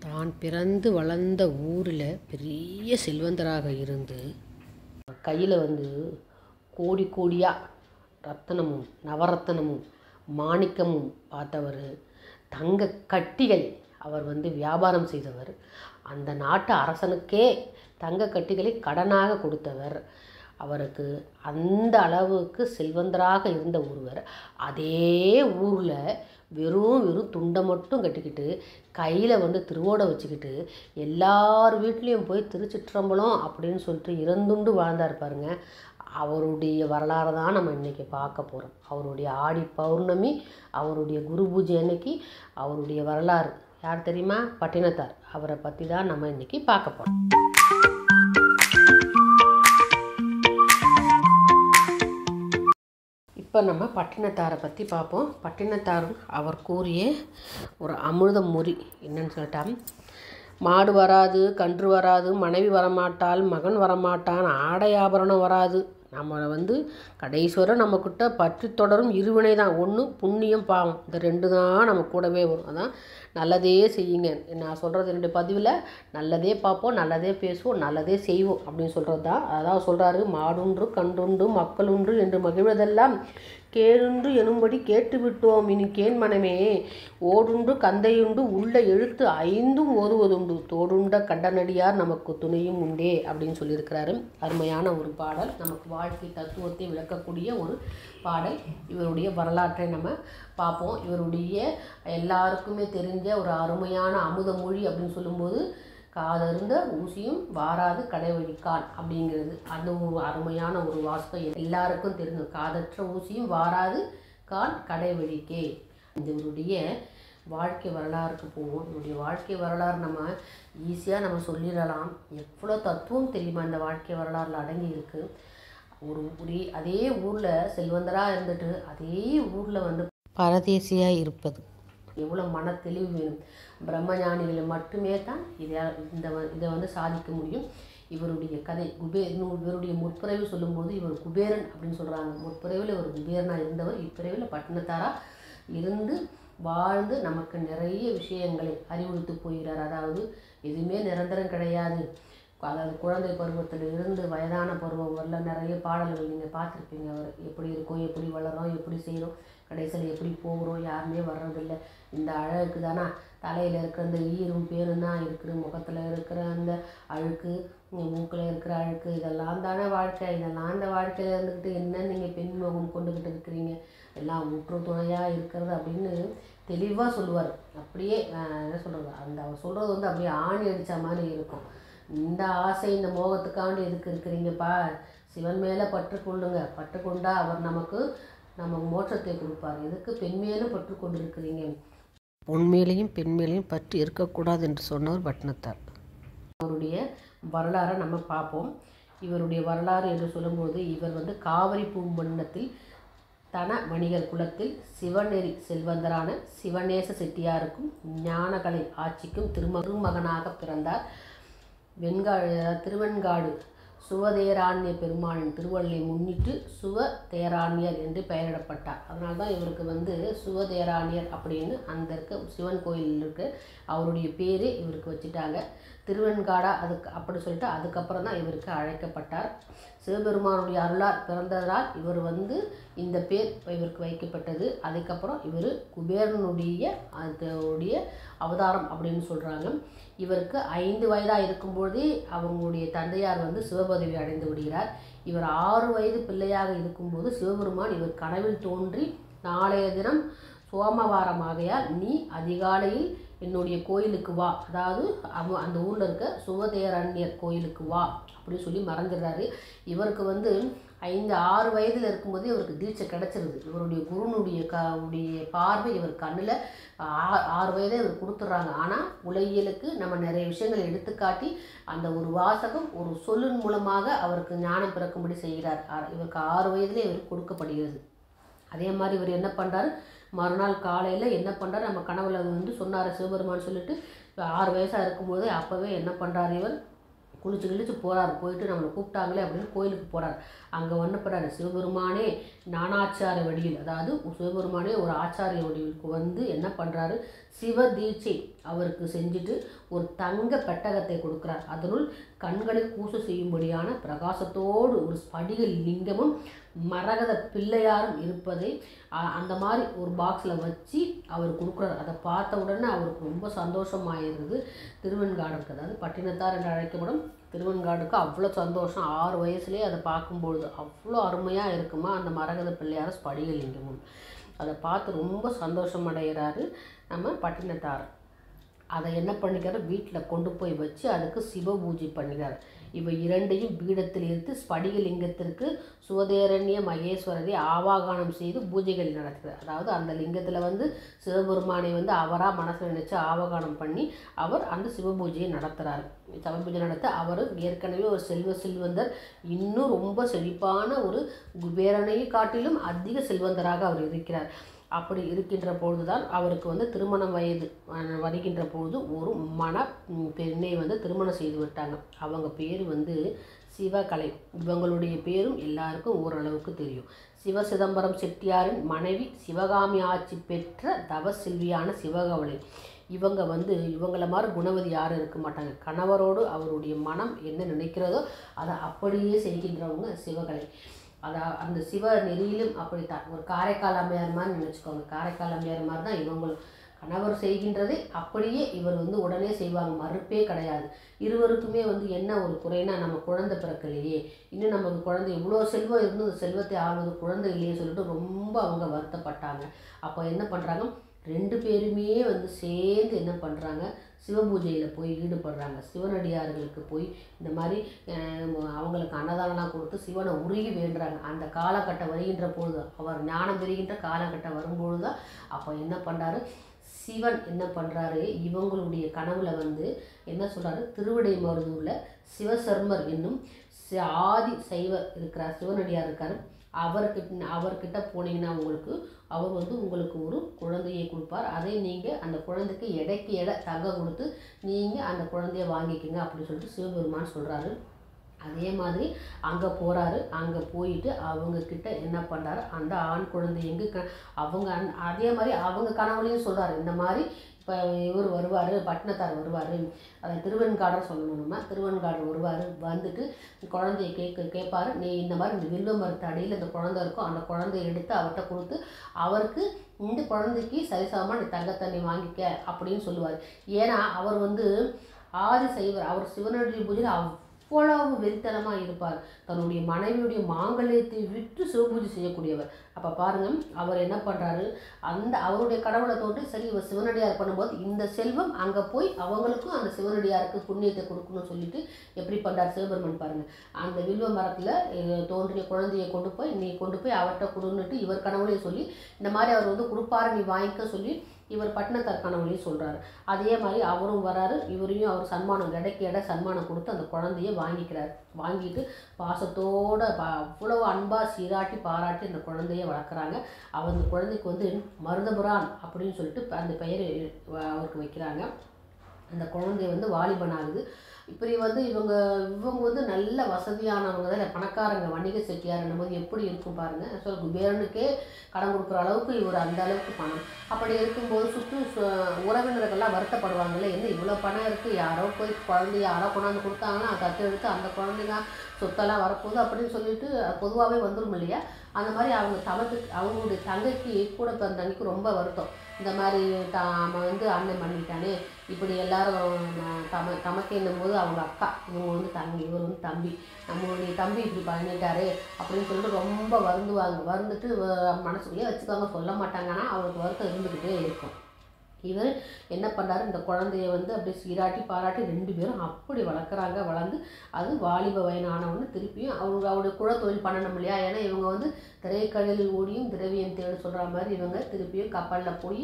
தான் பிறந்து வளர்ந்த ஊரில் பெரிய செல்வந்தராக இருந்து கையில் வந்து கோடி கோடியாக ரத்தனமும் நவரத்தனமும் மாணிக்கமும் பார்த்தவர் தங்க கட்டிகள் அவர் வந்து வியாபாரம் செய்தவர் அந்த நாட்டு அரசனுக்கே தங்க கட்டிகளை கடனாக கொடுத்தவர் அவருக்கு அந்த அளவுக்கு செல்வந்தராக இருந்த ஒருவர் அதே ஊரில் வெறும் வெறும் துண்டை மட்டும் கட்டிக்கிட்டு கையில் வந்து திருவோடை வச்சுக்கிட்டு எல்லார் வீட்லேயும் போய் திருச்சிற்றம்பலம் அப்படின்னு சொல்லிட்டு இறந்துண்டு வாழ்ந்தார் பாருங்க அவருடைய வரலாறு தான் நம்ம இன்றைக்கி பார்க்க போகிறோம் அவருடைய ஆடி பௌர்ணமி அவருடைய குரு பூஜை அன்னைக்கு அவருடைய வரலாறு யார் தெரியுமா பட்டினத்தார் அவரை பற்றி தான் நம்ம இன்றைக்கி பார்க்க போகிறோம் இப்போ நம்ம பட்டினத்தாரை பற்றி பார்ப்போம் பட்டினத்தார் அவர் கூறிய ஒரு அமிர்த மொழி என்னன்னு சொல்லிட்டா மாடு வராது கன்று வராது மனைவி வரமாட்டாள் மகன் வரமாட்டான் ஆடை ஆபரணம் வராது நம்ம வந்து கடைசிவரை நம்மக்கிட்ட பற்றி தொடரும் இருவினை தான் ஒன்று புண்ணியம் பாவம் இந்த ரெண்டு தான் நம்ம கூடவே வரும் அதான் நல்லதே செய்யுங்க நான் சொல்கிறது ரெண்டு பதிவில் நல்லதே பார்ப்போம் நல்லதே பேசுவோம் நல்லதே செய்வோம் அப்படின்னு சொல்கிறது தான் அதாவது சொல்கிறாரு மாடுன்று கன்றுண்டு மக்களுண்டு என்று மகிழ்வதெல்லாம் கேளுன்று எனும்படி கேட்டுவிட்டோம் இனி கேன் மனமே ஓடுண்டு கந்தையுண்டு உள்ள எழுத்து ஐந்தும் ஓதுவதுண்டு தோடுண்ட கண்டனடியார் நமக்கு துணையும் உண்டே அப்படின்னு சொல்லியிருக்கிறாரு அருமையான ஒரு பாடல் நமக்கு வாழ்க்கை தத்துவத்தை விளக்கக்கூடிய ஒரு பாடல் இவருடைய வரலாற்றை நம்ம பார்ப்போம் இவருடைய எல்லாருக்குமே தெரிஞ்ச ஒரு அருமையான அமுத மொழி அப்படின்னு சொல்லும்போது காதருந்த ஊசியும் வாராது கடைவழிக்கான் அப்படிங்கிறது அந்த ஒரு அருமையான ஒரு வாசகம் எல்லாருக்கும் தெரியும் காதற்ற ஊசியும் வாராது கான் கடைவழிக்கே இந்த இவருடைய வாழ்க்கை வரலாறுக்கு போவோம் இவருடைய வாழ்க்கை வரலாறு நம்ம ஈஸியாக நம்ம சொல்லிடலாம் எவ்வளோ தத்துவம் தெரியுமா இந்த வாழ்க்கை வரலாறில் அடங்கி இருக்குது ஒரு ஒரே அதே ஊரில் செல்வந்தராக இருந்துட்டு அதே ஊரில் வந்து பரதேசியாக இருப்பது எவ்வளோ மன தெளிவு வேணும் பிரம்மஞானிகள் மட்டுமே தான் இதை இந்த வ- இதை வந்து சாதிக்க முடியும் இவருடைய கதை குபே இன்னும் இவருடைய முற்பிறவி சொல்லும்போது இவர் குபேரன் அப்படின்னு சொல்கிறாங்க முற்பிறவியில் இவர் குபேரனாக இருந்தவர் இப்பிறவியில் பட்டினத்தாராக இருந்து வாழ்ந்து நமக்கு நிறைய விஷயங்களை அறிவுறுத்து போகிறார் அதாவது எதுவுமே நிரந்தரம் கிடையாது அதாவது குழந்தை பருவத்தில் இருந்து வயதான பருவம் வரல நிறைய பாடல்கள் நீங்கள் பார்த்துருப்பீங்க அவர் எப்படி இருக்கோம் எப்படி வளரோம் எப்படி செய்கிறோம் கடைசியில் எப்படி போகிறோம் யாருமே வர்றதில்ல இந்த அழகுக்கு தானே தலையில் இருக்கிற அந்த ஈரும் பேரும் தான் இருக்குது முகத்தில் இருக்கிற அந்த அழுக்கு மூக்கில் இருக்கிற அழுக்கு இதெல்லாம் தானே வாழ்க்கை இதெல்லாம் அந்த வாழ்க்கையில் இருந்துக்கிட்டு என்ன நீங்கள் பெண் முகம் கொண்டுக்கிட்டு இருக்கிறீங்க எல்லாம் முற்று துணையாக இருக்கிறது அப்படின்னு தெளிவாக சொல்லுவார் அப்படியே ஆஹ், என்ன சொல்கிறது அந்த அவர் சொல்கிறது வந்து அப்படியே ஆணி அடித்த மாதிரி இருக்கும் இந்த ஆசை இந்த மோகத்துக்காண்டி எதுக்கு இருக்கிறீங்கப்பா சிவன் மேலே பற்று கொள்ளுங்க பற்று கொண்டா அவர் நமக்கு நமக்கு மோட்சத்தை கொடுப்பார் எதுக்கு பெண் மேலும் பற்று கொண்டு இருக்கிறீங்க பொன் மேலேயும் பெண் மேலேயும் பற்று இருக்கக்கூடாது என்று சொன்னவர் பட்டினத்தார் அவருடைய வரலாறை நம்ம பார்ப்போம் இவருடைய வரலாறு என்று சொல்லும்போது இவர் வந்து காவிரி பூம்பண்ணத்தில் தன வணிகர் குலத்தில் சிவநெறி செல்வந்தரான சிவநேச செட்டியாருக்கும் ஞானகலை ஆட்சிக்கும் திரும திருமகனாக பிறந்தார் வெண்காடு திருவெண்காடு சுவதேராண்ய பெருமாளின் திருவள்ளியை முன்னிட்டு சுவ தேராணியர் என்று பெயரிடப்பட்டார் அதனால தான் இவருக்கு வந்து சுவதேராணியர் அப்படின்னு அந்த இருக்க சிவன் கோயில் இருக்கு அவருடைய பேரே இவருக்கு வச்சுட்டாங்க திருவெண்காடா அதுக்கு அப்படி சொல்லிட்டு அதுக்கப்புறம் தான் இவருக்கு அழைக்கப்பட்டார் சிவபெருமானுடைய அருளார் பிறந்ததால் இவர் வந்து இந்த பேர் இவருக்கு வைக்கப்பட்டது அதுக்கப்புறம் இவர் குபேரனுடைய அதோடைய அவதாரம் அப்படின்னு சொல்கிறாங்க இவருக்கு ஐந்து வயதாக இருக்கும்போதே அவங்களுடைய தந்தையார் வந்து சிவபதவி அடைந்து விடுகிறார் இவர் ஆறு வயது பிள்ளையாக இருக்கும்போது சிவபெருமான் இவர் கனவில் தோன்றி நாளைய தினம் சோமவாரமாகையால் நீ அதிகாலையில் என்னுடைய கோயிலுக்கு வா அதாவது அவ அந்த ஊரில் இருக்க சுவதேரண்யர் கோயிலுக்கு வா அப்படின்னு சொல்லி மறந்துடுறாரு இவருக்கு வந்து ஐந்து ஆறு வயதில் இருக்கும்போதே இவருக்கு தீட்சை கிடச்சிருது இவருடைய குருனுடைய க உடைய பார்வை இவர் கண்ணில் ஆறு வயதே இவர் கொடுத்துட்றாங்க ஆனால் உலகியலுக்கு நம்ம நிறைய விஷயங்களை எடுத்துக்காட்டி அந்த ஒரு வாசகம் ஒரு சொல்லின் மூலமாக அவருக்கு ஞானம் பிறக்கும்படி செய்கிறார் ஆ- இவருக்கு ஆறு வயதிலே இவருக்கு கொடுக்கப்படுகிறது அதே மாதிரி இவர் என்ன பண்ணுறாரு மறுநாள் காலையில் என்ன பண்ணுறாரு நம்ம கனவுல வந்து சொன்னார் சிவபெருமான் சொல்லிட்டு இப்ப ஆறு வயசாக இருக்கும்போது அப்போவே என்ன பண்ணுறாரு இவர் குளிச்சு கிழிச்சு போகிறார் போயிட்டு நம்மளை கூப்பிட்டாங்களே அப்படின்னு கோயிலுக்கு போகிறார் அங்கே வண்ணப்படுறாரு சிவபெருமானே நானாச்சார வடிவில் அதாவது சிவபெருமானே ஒரு ஆச்சாரிய வடிவிற்கு வந்து என்ன பண்ணுறாரு சிவ தீட்சை அவருக்கு செஞ்சுட்டு ஒரு தங்க பெட்டகத்தை கொடுக்குறார் அதனுள் கண்களை கூச செய்யும்படியான பிரகாசத்தோடு ஒரு ஸ்படிக லிங்கமும் மரகத பிள்ளையாரும் இருப்பதை அ- அந்த மாதிரி ஒரு பாக்ஸில் வச்சு அவர் கொடுக்குறார் அதை பார்த்த உடனே அவருக்கு ரொம்ப சந்தோஷமாயிருது திருவெண்காடுக்கு அதாவது பட்டினத்தார் என்று அழைக்கப்படும் திருவெண்காடுக்கு அவ்வளோ சந்தோஷம் ஆறு வயசுலேயே அதை பார்க்கும்பொழுது அவ்வளோ அருமையாக இருக்குமா அந்த மரகத பிள்ளையார் ஸ்படிக லிங்கமும் அதை பார்த்து ரொம்ப சந்தோஷம் அடைகிறாரு நம்ம பட்டினத்தார் அதை என்ன பண்ணிக்கிறார் வீட்டில் கொண்டு போய் வச்சு அதுக்கு சிவ பூஜை பண்ணுகிறார் இவை இரண்டையும் பீடத்தில் இருந்து ஸ்படிகலிங்கத்திற்கு சுவதேரண்ய மகேஸ்வரரை ஆவாகனம் செய்து பூஜைகள் நடத்துகிறார் அதாவது அந்த லிங்கத்தில் வந்து சிவபெருமானை வந்து அவராக மனசில் நினைச்சு ஆவாகனம் பண்ணி அவர் அந்த சிவ பூஜையை நடத்துகிறார் சிவ பூஜை நடத்த அவர் ஏற்கனவே ஒரு செல்வ செல்வந்தர் இன்னும் ரொம்ப செழிப்பான ஒரு குபேரனை காட்டிலும் அதிக செல்வந்தராக அவர் இருக்கிறார் அப்படி இருக்கின்ற பொழுதுதான் அவருக்கு வந்து திருமணம் வயது அஹ், வருகின்ற பொழுது ஒரு மண ம், பெண்ணை வந்து திருமணம் செய்து விட்டாங்க அவங்க பேர் வந்து சிவகலை இவங்களுடைய பேரும் எல்லாருக்கும் ஓரளவுக்கு தெரியும் சிவ சிதம்பரம் செட்டியாரின் மனைவி சிவகாமி ஆட்சி பெற்ற தவ செல்வியான சிவகவலை இவங்க வந்து இவங்கள மாதிரி குணவதி யாரும் இருக்க மாட்டாங்க கணவரோடு அவருடைய மனம் என்ன நினைக்கிறதோ அதை அப்படியே செய்கின்றவங்க சிவகலை அதா அந்த சிவ நெறியிலும் அப்படித்தான் ஒரு காரைக்கால் அம்மையார் மாதிரி நினச்சிக்கோங்க காரைக்கால் அம்மையார் மாதிரி தான் இவங்களும் கணவர் செய்கின்றதை அப்படியே இவர் வந்து உடனே செய்வாங்க மறுப்பே கிடையாது இருவருக்குமே வந்து என்ன ஒரு குறைனா நம்ம குழந்தை பிறக்கலையே இன்னும் நமக்கு குழந்தை இவ்வளோ செல்வம் இருந்து அந்த செல்வத்தை ஆள்வது குழந்தை இல்லையே சொல்லிட்டு ரொம்ப அவங்க வருத்தப்பட்டாங்க அப்போ என்ன பண்ணுறாங்க ரெண்டு பேருமே வந்து சேர்ந்து என்ன பண்ணுறாங்க சிவபூஜையில் போய் ஈடுபடுறாங்க சிவனடியார்களுக்கு போய் இந்த மாதிரி அஹ், அவங்களுக்கு அன்னதானம்லாம் கொடுத்து சிவனை உருகி வேண்டுறாங்க அந்த காலகட்டம் வருகின்ற பொழுது அவர் ஞானம் பெறுகின்ற காலகட்டம் வரும்பொழுது தான் அப்போ என்ன பண்ணுறாரு சிவன் என்ன பண்ணுறாரு இவங்களுடைய கனவுல வந்து என்ன சொல்கிறாரு திருவிடை மருதூரில் சிவசர்மர் என்னும் சி- ஆதி சைவர் இருக்கிறார் சிவனடியார் இருக்கார் அவர்கிட்ட அவர்கிட்ட போனீங்கன்னா உங்களுக்கு அவர் வந்து உங்களுக்கு ஒரு குழந்தையை கொடுப்பார் அதை நீங்கள் அந்த குழந்தைக்கு எடைக்கு எடை தங்க கொடுத்து நீங்கள் அந்த குழந்தைய வாங்கிக்கோங்க அப்படின்னு சொல்லிட்டு சிவபெருமான் சொல்கிறாரு அதே மாதிரி அங்கே போகிறாரு அங்கே போயிட்டு அவங்க கிட்ட என்ன பண்ணுறாரு அந்த ஆண் குழந்தை எங்கே க அவங்க அன்- அதே மாதிரி அவங்க கனவுலையும் சொல்கிறாரு இந்த மாதிரி இப்போ இவர் வருவார் பட்டினத்தார் வருவார் அதை திருவெண்காடர் சொல்லணும் நம்ம திருவெண்காடர் வருவார் வந்துட்டு குழந்தைய கேட்க கேட்பாரு நீ இந்த மாதிரி இந்த வில்வ மரத்து அடியில் இந்த குழந்தை இருக்கும் அந்த குழந்தைய எடுத்து அவர்கிட்ட கொடுத்து அவருக்கு இந்த குழந்தைக்கு சரிசமமாக நீ தங்கத்தண்ணி வாங்கிக்க அப்படின்னு சொல்லுவார் ஏன்னா அவர் வந்து ஆதி சைவர் அவர் சிவனுடைய பூஜையில் அவ்வளவு வெறித்தனமாக இருப்பார் தன்னுடைய மனைவியுடைய மாங்கல்யத்தை விட்டு சிவபூஜை செய்யக்கூடியவர் அப்போ பாருங்க அவர் என்ன பண்ணுறாரு அந்த அவருடைய கடவுளை தோன்றி சரி இவர் சிவனடியார் பண்ணும்போது இந்த செல்வம் அங்கே போய் அவங்களுக்கும் அந்த சிவனடியாருக்கு புண்ணியத்தை கொடுக்கணும்னு சொல்லிட்டு எப்படி பண்ணுறார் சிவபெருமன் பாருங்க அந்த வில்வ மரத்தில் தோன்றிய குழந்தையை கொண்டு போய் நீ கொண்டு போய் அவர்கிட்ட கொடுன்னுட்டு இவர் கனவுலையும் சொல்லி இந்த மாதிரி அவர் வந்து கொடுப்பாரு நீ வாங்கிக்க சொல்லி இவர் பட்டினத்தார் கனவுலையும் சொல்கிறாரு அதே மாதிரி அவரும் வராரு இவரையும் அவர் சன்மானம் எடைக்கு எடை சன்மானம் கொடுத்து அந்த குழந்தைய வாங்கிக்கிறார் வாங்கிட்டு பாசத்தோட ப அவ்வளவு அன்பாக சீராட்டி பாராட்டி அந்த குழந்தைய வளர்க்குறாங்க அவர் அந்த குழந்தைக்கு வந்து மருதபுரான் அப்படின்னு சொல்லிட்டு அந்த பெயர் அவருக்கு வைக்கிறாங்க அந்த குழந்தை வந்து வாலிபன் ஆகுது இப்படி வந்து இவங்க இவங்க வந்து நல்ல வசதியானவங்க தான் இல்ல பணக்காரங்க வணிக செட்டியார் போது எப்படி இருக்கும் பாருங்க ஸோ குபேரனுக்கே கடன் கொடுக்குற அளவுக்கு இவர் அந்த அளவுக்கு பணம் அப்படி இருக்கும்போது சுற்று சு- உறவினர்கள்லாம் வருத்தப்படுவாங்கல்ல என்ன இவ்வளோ பணம் இருக்குது யாரோ போய் குழந்தைய யாரோ கொண்டாந்து கொடுத்தாங்கன்னா அதை தத்தெடுத்து அந்த குழந்தைங்க சொத்தெல்லாம் வரப்போகுது அப்படின்னு சொல்லிட்டு பொதுவாகவே வந்துடும் இல்லையா அந்த மாதிரி அவங்க தமக்கு அவங்களுடைய தங்கைக்கு கூட பிறந்தவங்களுக்கு ரொம்ப வருத்தம் இந்த மாதிரி தாம வந்து அண்ணன் பண்ணிட்டானே இப்படி எல்லாரும் ந- தம தமக்கு என்னும்போது அவங்க அக்கா இவங்க வந்து தம்பி இவர் வந்து தம்பி நம்மளுடைய தம்பி இப்படி பண்ணிட்டாரே அப்படின்னு சொல்லிட்டு ரொம்ப வருந்துவாங்க வருந்துட்டு வ- மனசுக்குள்ளேயே வச்சுக்காங்க சொல்ல மாட்டாங்கன்னா அவங்களுக்கு வருத்தம் இருந்துக்கிட்டே இருக்கும் இவர் என்ன பண்ணாரு இந்த குழந்தைய வந்து அப்படியே சீராட்டி பாராட்டி ரெண்டு பேரும் அப்படி வளர்க்குறாங்க வளர்ந்து அது வாலிப வயனானவொன்னு திருப்பியும் அவங்க அவருடைய குலத்தொழில் பண்ணணும் இல்லையா ஏன்னா இவங்க வந்து திரைக்கடலில் ஓடியும் திரவியம் தேடு சொல்கிற மாதிரி இவங்க திருப்பியும் கப்பலில் போய்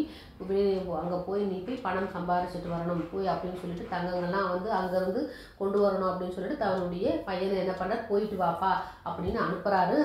அங்கே போய் நீ போய் பணம் சம்பாரிச்சிட்டு வரணும் போய் அப்படின்னு சொல்லிட்டு தங்கங்கள்லாம் வந்து அங்கேருந்து கொண்டு வரணும் அப்படின்னு சொல்லிட்டு தன்னுடைய பையனை என்ன பண்ணுறாரு போயிட்டு வாப்பா அப்படின்னு அனுப்புகிறாரு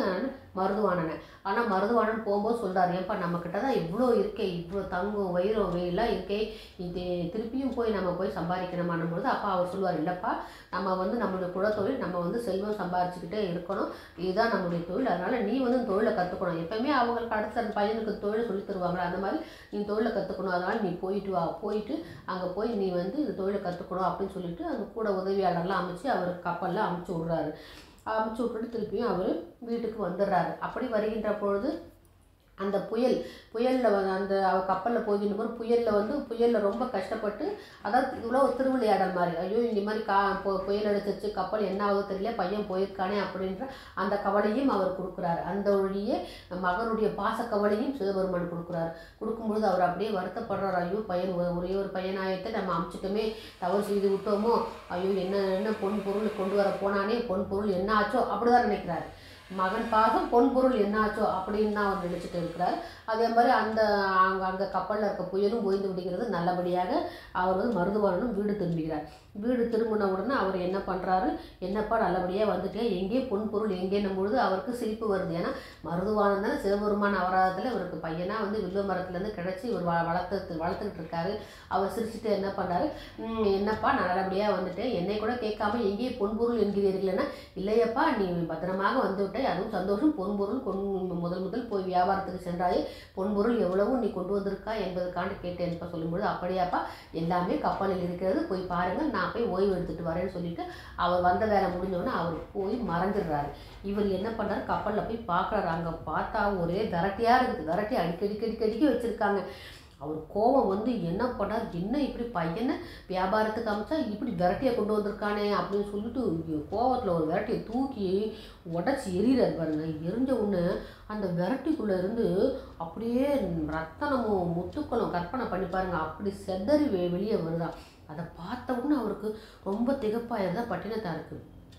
மருதுவானனை ஆனால் மருதுவானன் போகும்போது சொல்கிறார் ஏப்பா நம்மக்கிட்ட தான் இவ்வளோ இருக்கே இவ்வளோ தங்கம் வைரம் எல்லாம் இருக்கே இது திருப்பியும் போய் நம்ம போய் சம்பாதிக்கணுமான்னும் பொழுது அப்பா அவர் சொல்லுவார் இல்லைப்பா நம்ம வந்து நம்மளுடைய குலத்தொழில் நம்ம வந்து செல்வம் சம்பாரிச்சுக்கிட்டே இருக்கணும் இதுதான் நம்மளுடைய தொழில் அதனால் நீ வந்து தொழிலை கற்றுக்கணும் எப்பயுமே அவங்களுக்கு அடுத்த அந்த பையனுக்கு தொழிலை சொல்லி தருவாங்களே அந்த மாதிரி நீ தொழிலை கற்றுக்கணும் அதனால் நீ போயிட்டு வா போயிட்டு அங்கே போய் நீ வந்து இந்த தொழிலை கற்றுக்கணும் அப்படின்னு சொல்லிட்டு அங்கே கூட உதவியாளர்லாம் அமைச்சு அவர் கப்பலில் அமுச்சு விட்றாரு அமுச்சு விட்டுட்டு திருப்பியும் அவர் வீட்டுக்கு வந்துடுறாரு அப்படி வருகின்ற பொழுது அந்த புயல் புயலில் வந்து அந்த அவ கப்பலில் போகின்ற போது புயலில் வந்து புயலில் ரொம்ப கஷ்டப்பட்டு அதாவது இவ்வளோ ஒரு திருவிளையாடல் மாதிரி ஐயோ இந்த மாதிரி கா பு புயல் அடிச்சிச்சு கப்பல் என்ன ஆகுது தெரியல பையன் போயிருக்கானே அப்படின்ற அந்த கவலையும் அவர் கொடுக்குறாரு அந்த வழியே மகனுடைய பாச கவலையும் சிவபெருமான் கொடுக்குறாரு கொடுக்கும்பொழுது அவர் அப்படியே வருத்தப்படுறாரு ஐயோ பையன் ஒ- ஒரே ஒரு பையனாயத்தை நம்ம அமுச்சிட்டோமே தவறு செய்து விட்டோமோ ஐயோ என்ன என்ன பொன் பொருள் கொண்டு வர போனானே பொன் பொருள் என்ன ஆச்சோ அப்படிதான் நினைக்கிறாரு மகன் பாசம் பொன் பொருள் என்னாச்சோ அப்படின்னு தான் அவர் நினச்சிட்டு இருக்கிறார் அதே மாதிரி அந்த அங்கே அங்கே கப்பலில் இருக்க புயலும் ஓய்ந்து விடுகிறது நல்லபடியாக அவர் வந்து மருதுவானனும் வீடு திரும்புகிறார் வீடு திரும்பின உடனே அவர் என்ன பண்ணுறாரு என்னப்பா நல்லபடியாக வந்துட்டே எங்கே பொன் பொருள் எங்கேன்னும் பொழுது அவருக்கு சிரிப்பு வருது ஏன்னா மருதுவானன் தான் சிவபெருமான் அவராதத்தில் இவருக்கு பையனாக வந்து வில்வ மரத்துலேருந்து கிடச்சி இவர் வ வளர்த்து வளர்த்துக்கிட்டு இருக்காரு அவர் சிரிச்சுட்டு என்ன பண்ணாரு "ம், என்னப்பா நான் நல்லபடியாக வந்துட்டேன் என்னை கூட கேட்காம எங்கே பொன் பொருள் என்கிறீர்கள்னா இல்லையப்பா நீ பத்திரமாக வந்து விட்டாய் அதுவும் சந்தோஷம் பொன் பொருள் கொன் முதல் முதல் போய் வியாபாரத்துக்கு சென்றாயே பொன் பொருள் எவ்வளவு நீ கொண்டு வந்திருக்கா என்பதற்காண்டு கேட்டேன்ப்பா சொல்லும்பொழுது அப்படியாப்பா எல்லாமே கப்பலில் இருக்கிறது போய் பாருங்கள் நான் போய் ஓய்வு எடுத்துட்டு வரேன்னு சொல்லிட்டு அவர் வந்த வேலை முடிஞ்சோடனே அவர் போய் மறைஞ்சிடுறாரு இவர் என்ன பண்ணுறாரு கப்பலில் போய் பார்க்குறாரு அங்கே பார்த்தா ஒரே விரட்டியாக இருக்குது விரட்டி அடிக்கடி அடிக்கடி அடிக்கடி வச்சுருக்காங்க அவர் கோபம் வந்து என்ன பண்ணார் என்ன இப்படி பையனை வியாபாரத்துக்கு அமைச்சா இப்படி விரட்டியை கொண்டு வந்திருக்கானே அப்படின்னு சொல்லிட்டு கோவத்தில் ஒரு விரட்டியை தூக்கி உடச்சி எரியிறாரு பாருங்க எரிஞ்ச உடனே அந்த விரட்டிக்குள்ளே இருந்து அப்படியே ரத்தனமும் முத்துக்களும் கற்பனை பண்ணி பாருங்க அப்படி செதறி வெ வெளியே வருதான் அதை பார்த்த உடனே அவருக்கு ரொம்ப திகப்பாயிருந்தா பட்டினத்தாருக்கு